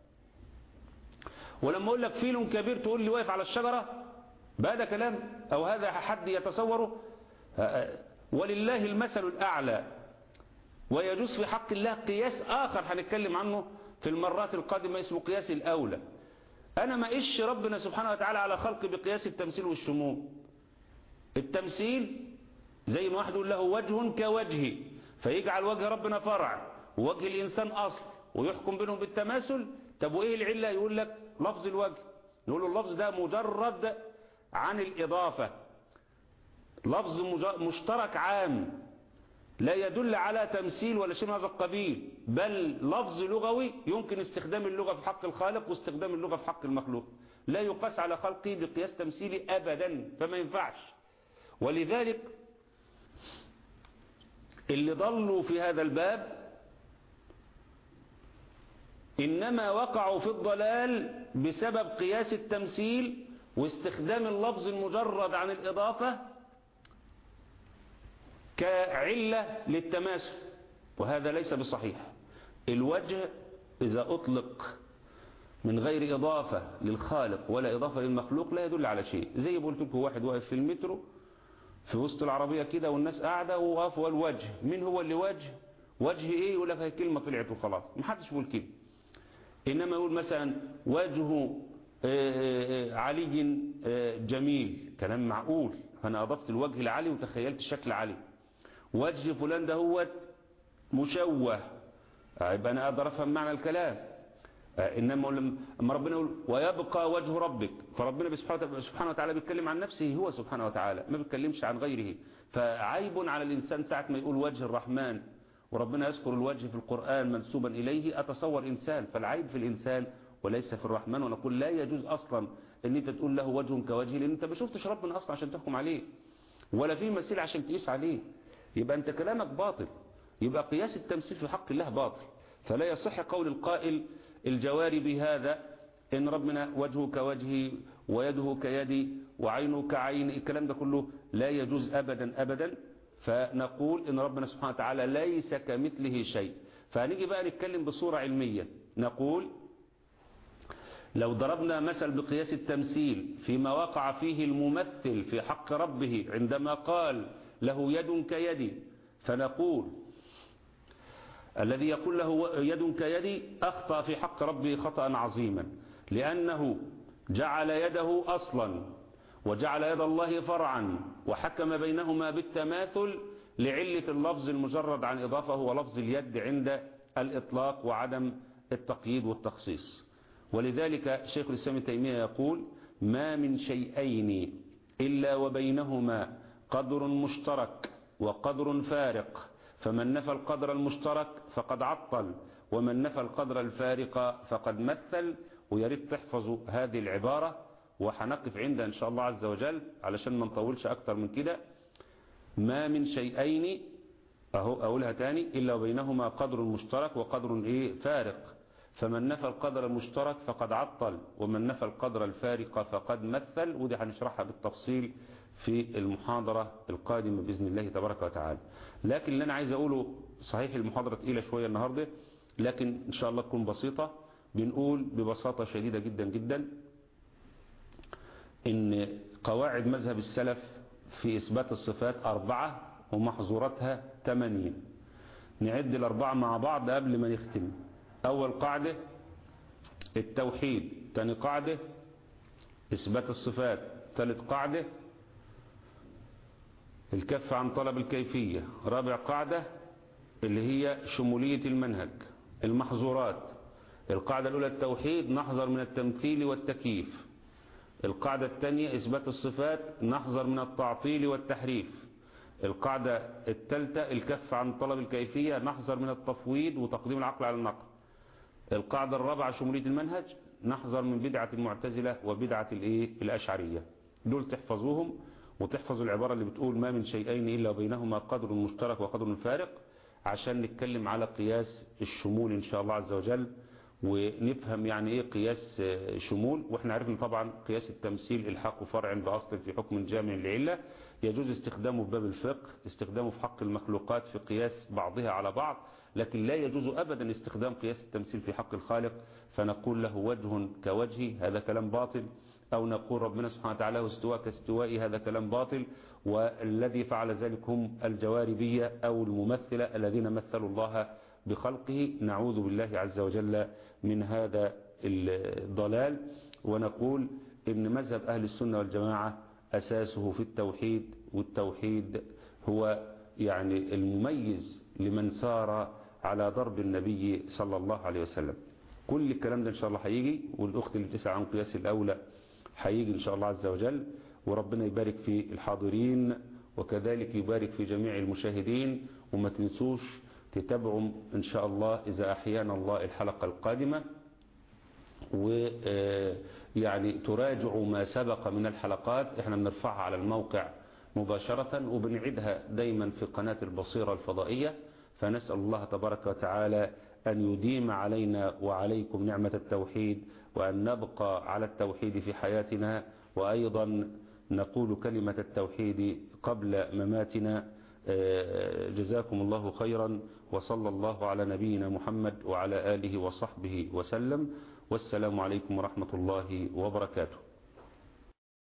ولما اقول لك فيل كبير تقول لي واقف على الشجرة بهذا كلام او هذا حد يتصوره ولله المثل الأعلى ويجوز في حق الله قياس آخر هنتكلم عنه في المرات القادمة اسمه قياس الأولى أنا ما إيش ربنا سبحانه وتعالى على خلق بقياس التمثيل والشمول التمثيل زي ما واحد يقول له وجه كوجهي فيجعل وجه ربنا فرع ووجه الإنسان أصل ويحكم بينهم بالتماثل طب وإيه العلة يقول لك لفظ الوجه نقول له اللفظ ده مجرد عن الإضافة لفظ مشترك عام لا يدل على تمثيل ولا شيء من هذا القبيل بل لفظ لغوي يمكن استخدام اللغة في حق الخالق واستخدام اللغة في حق المخلوق لا يقاس على خلقه بقياس تمثيلي أبدا فما ينفعش ولذلك اللي ضلوا في هذا الباب إنما وقعوا في الضلال بسبب قياس التمثيل واستخدام اللفظ المجرد عن الإضافة كعلة للتماثل وهذا ليس بصحيح الوجه إذا أطلق من غير إضافة للخالق ولا إضافة للمخلوق لا يدل على شيء زي ما قلت لكم واحد واقف في المترو في وسط العربية كده والناس قاعدة وواقف والوجه مين هو اللي وجه وجه ايه يقول لك هي كلمة طلعت وخلاص محدش يقول كده إنما يقول مثلا وجه علي جميل كلام معقول فأنا أضفت الوجه لعلي وتخيلت شكل علي وجه فلان ده هو مشوه يبقى أنا أقدر أفهم معنى الكلام إنما لما ربنا يقول ويبقى وجه ربك فربنا سبحانه وتعالى بيتكلم عن نفسه هو سبحانه وتعالى ما بيتكلمش عن غيره فعيب على الإنسان ساعة ما يقول وجه الرحمن وربنا يذكر الوجه في القرآن منسوبا إليه أتصور إنسان فالعيب في الإنسان وليس في الرحمن ونقول لا يجوز أصلا أن أنت تقول له وجه كوجه لأن أنت ما شفتش ربنا أصلا عشان تحكم عليه ولا في مثيل عشان تقيس عليه يبقى أنت كلامك باطل يبقى قياس التمثيل في حق الله باطل فلا يصح قول القائل الجواري بهذا إن ربنا وجهه كوجهي ويده كيدي وعينه كعين الكلام ده كله لا يجوز أبدا أبدا فنقول إن ربنا سبحانه وتعالى ليس كمثله شيء فهنيجي بقى نتكلم بصورة علمية نقول لو ضربنا مثل بقياس التمثيل فيما وقع فيه الممثل في حق ربه عندما قال له يد كيدي فنقول الذي يقول له يد كيدي أخطأ في حق ربه خطأ عظيما لأنه جعل يده أصلا وجعل يد الله فرعا وحكم بينهما بالتماثل لعلة اللفظ المجرد عن إضافة هو لفظ اليد عند الإطلاق وعدم التقييد والتخصيص ولذلك شيخ الإسلام تيمية يقول ما من شيئين إلا وبينهما قدر مشترك وقدر فارق فمن نفى القدر المشترك فقد عطل ومن نفى القدر الفارق فقد مثل ويريد تحفظوا هذه العبارة وحنقف عندها إن شاء الله عز وجل علشان ما نطولش أكتر من كده ما من شيئين أهو أقولها تاني إلا وبينهما قدر مشترك وقدر إيه فارق فمن نفى القدر المشترك فقد عطل ومن نفى القدر الفارق فقد مثل ودي هنشرحها بالتفصيل في المحاضرة القادمة بإذن الله تبارك وتعالى لكن اللي أنا عايز أقوله صحيح المحاضرة تقيلة شوية النهاردة لكن إن شاء الله تكون بسيطة بنقول ببساطة شديدة جدا جدا إن قواعد مذهب السلف في إثبات الصفات أربعة ومحظوراتها ثمانين نعد الأربعة مع بعض قبل ما نختم أول قاعدة التوحيد ثاني قاعدة إثبات الصفات ثالث قاعدة الكف عن طلب الكيفية رابع قاعدة اللي هي شمولية المنهج المحظورات القاعدة الأولى التوحيد نحذر من التمثيل والتكييف القاعدة الثانية إثبات الصفات نحذر من التعطيل والتحريف القاعدة الثالثة الكف عن طلب الكيفية نحذر من التفويض وتقديم العقل على النقل القاعدة الرابعة شمولية المنهج نحذر من بدعة المعتزلة وبدعة الايه الأشعرية دول تحفظوهم وتحفظوا العبارة اللي بتقول ما من شيئين إلا بينهما قدر مشترك وقدر فارق عشان نتكلم على قياس الشمول إن شاء الله عز وجل ونفهم يعني ايه قياس شمول واحنا عرفنا طبعا قياس التمثيل الحق فرع بأصل في حكم جامع لعلة يجوز استخدامه في باب الفقه استخدامه في حق المخلوقات في قياس بعضها على بعض لكن لا يجوز أبدا استخدام قياس التمثيل في حق الخالق فنقول له وجه كوجهي هذا كلام باطل أو نقول ربنا سبحانه وتعالى استواء كاستوائي هذا كلام باطل والذي فعل ذلك هم الجواربية أو الممثلة الذين مثلوا الله بخلقه نعوذ بالله عز وجل من هذا الضلال ونقول إن مذهب أهل السنة والجماعة أساسه في التوحيد والتوحيد هو يعني المميز لمن سار على ضرب النبي صلى الله عليه وسلم كل الكلام ده إن شاء الله هيجي والأخت اللي بتسعى عن قياس الأولى هيجي إن شاء الله عز وجل وربنا يبارك في الحاضرين وكذلك يبارك في جميع المشاهدين وما تنسوش تتابعوا إن شاء الله إذا أحيانا الله الحلقة القادمة ويعني تراجعوا ما سبق من الحلقات احنا بنرفعها على الموقع مباشرة وبنعيدها دايما في قناة البصيرة الفضائية فنسأل الله تبارك وتعالى أن يديم علينا وعليكم نعمة التوحيد وأن نبقى على التوحيد في حياتنا وأيضا نقول كلمة التوحيد قبل مماتنا جزاكم الله خيرا وصلى الله على نبينا محمد وعلى آله وصحبه وسلم والسلام عليكم ورحمة الله وبركاته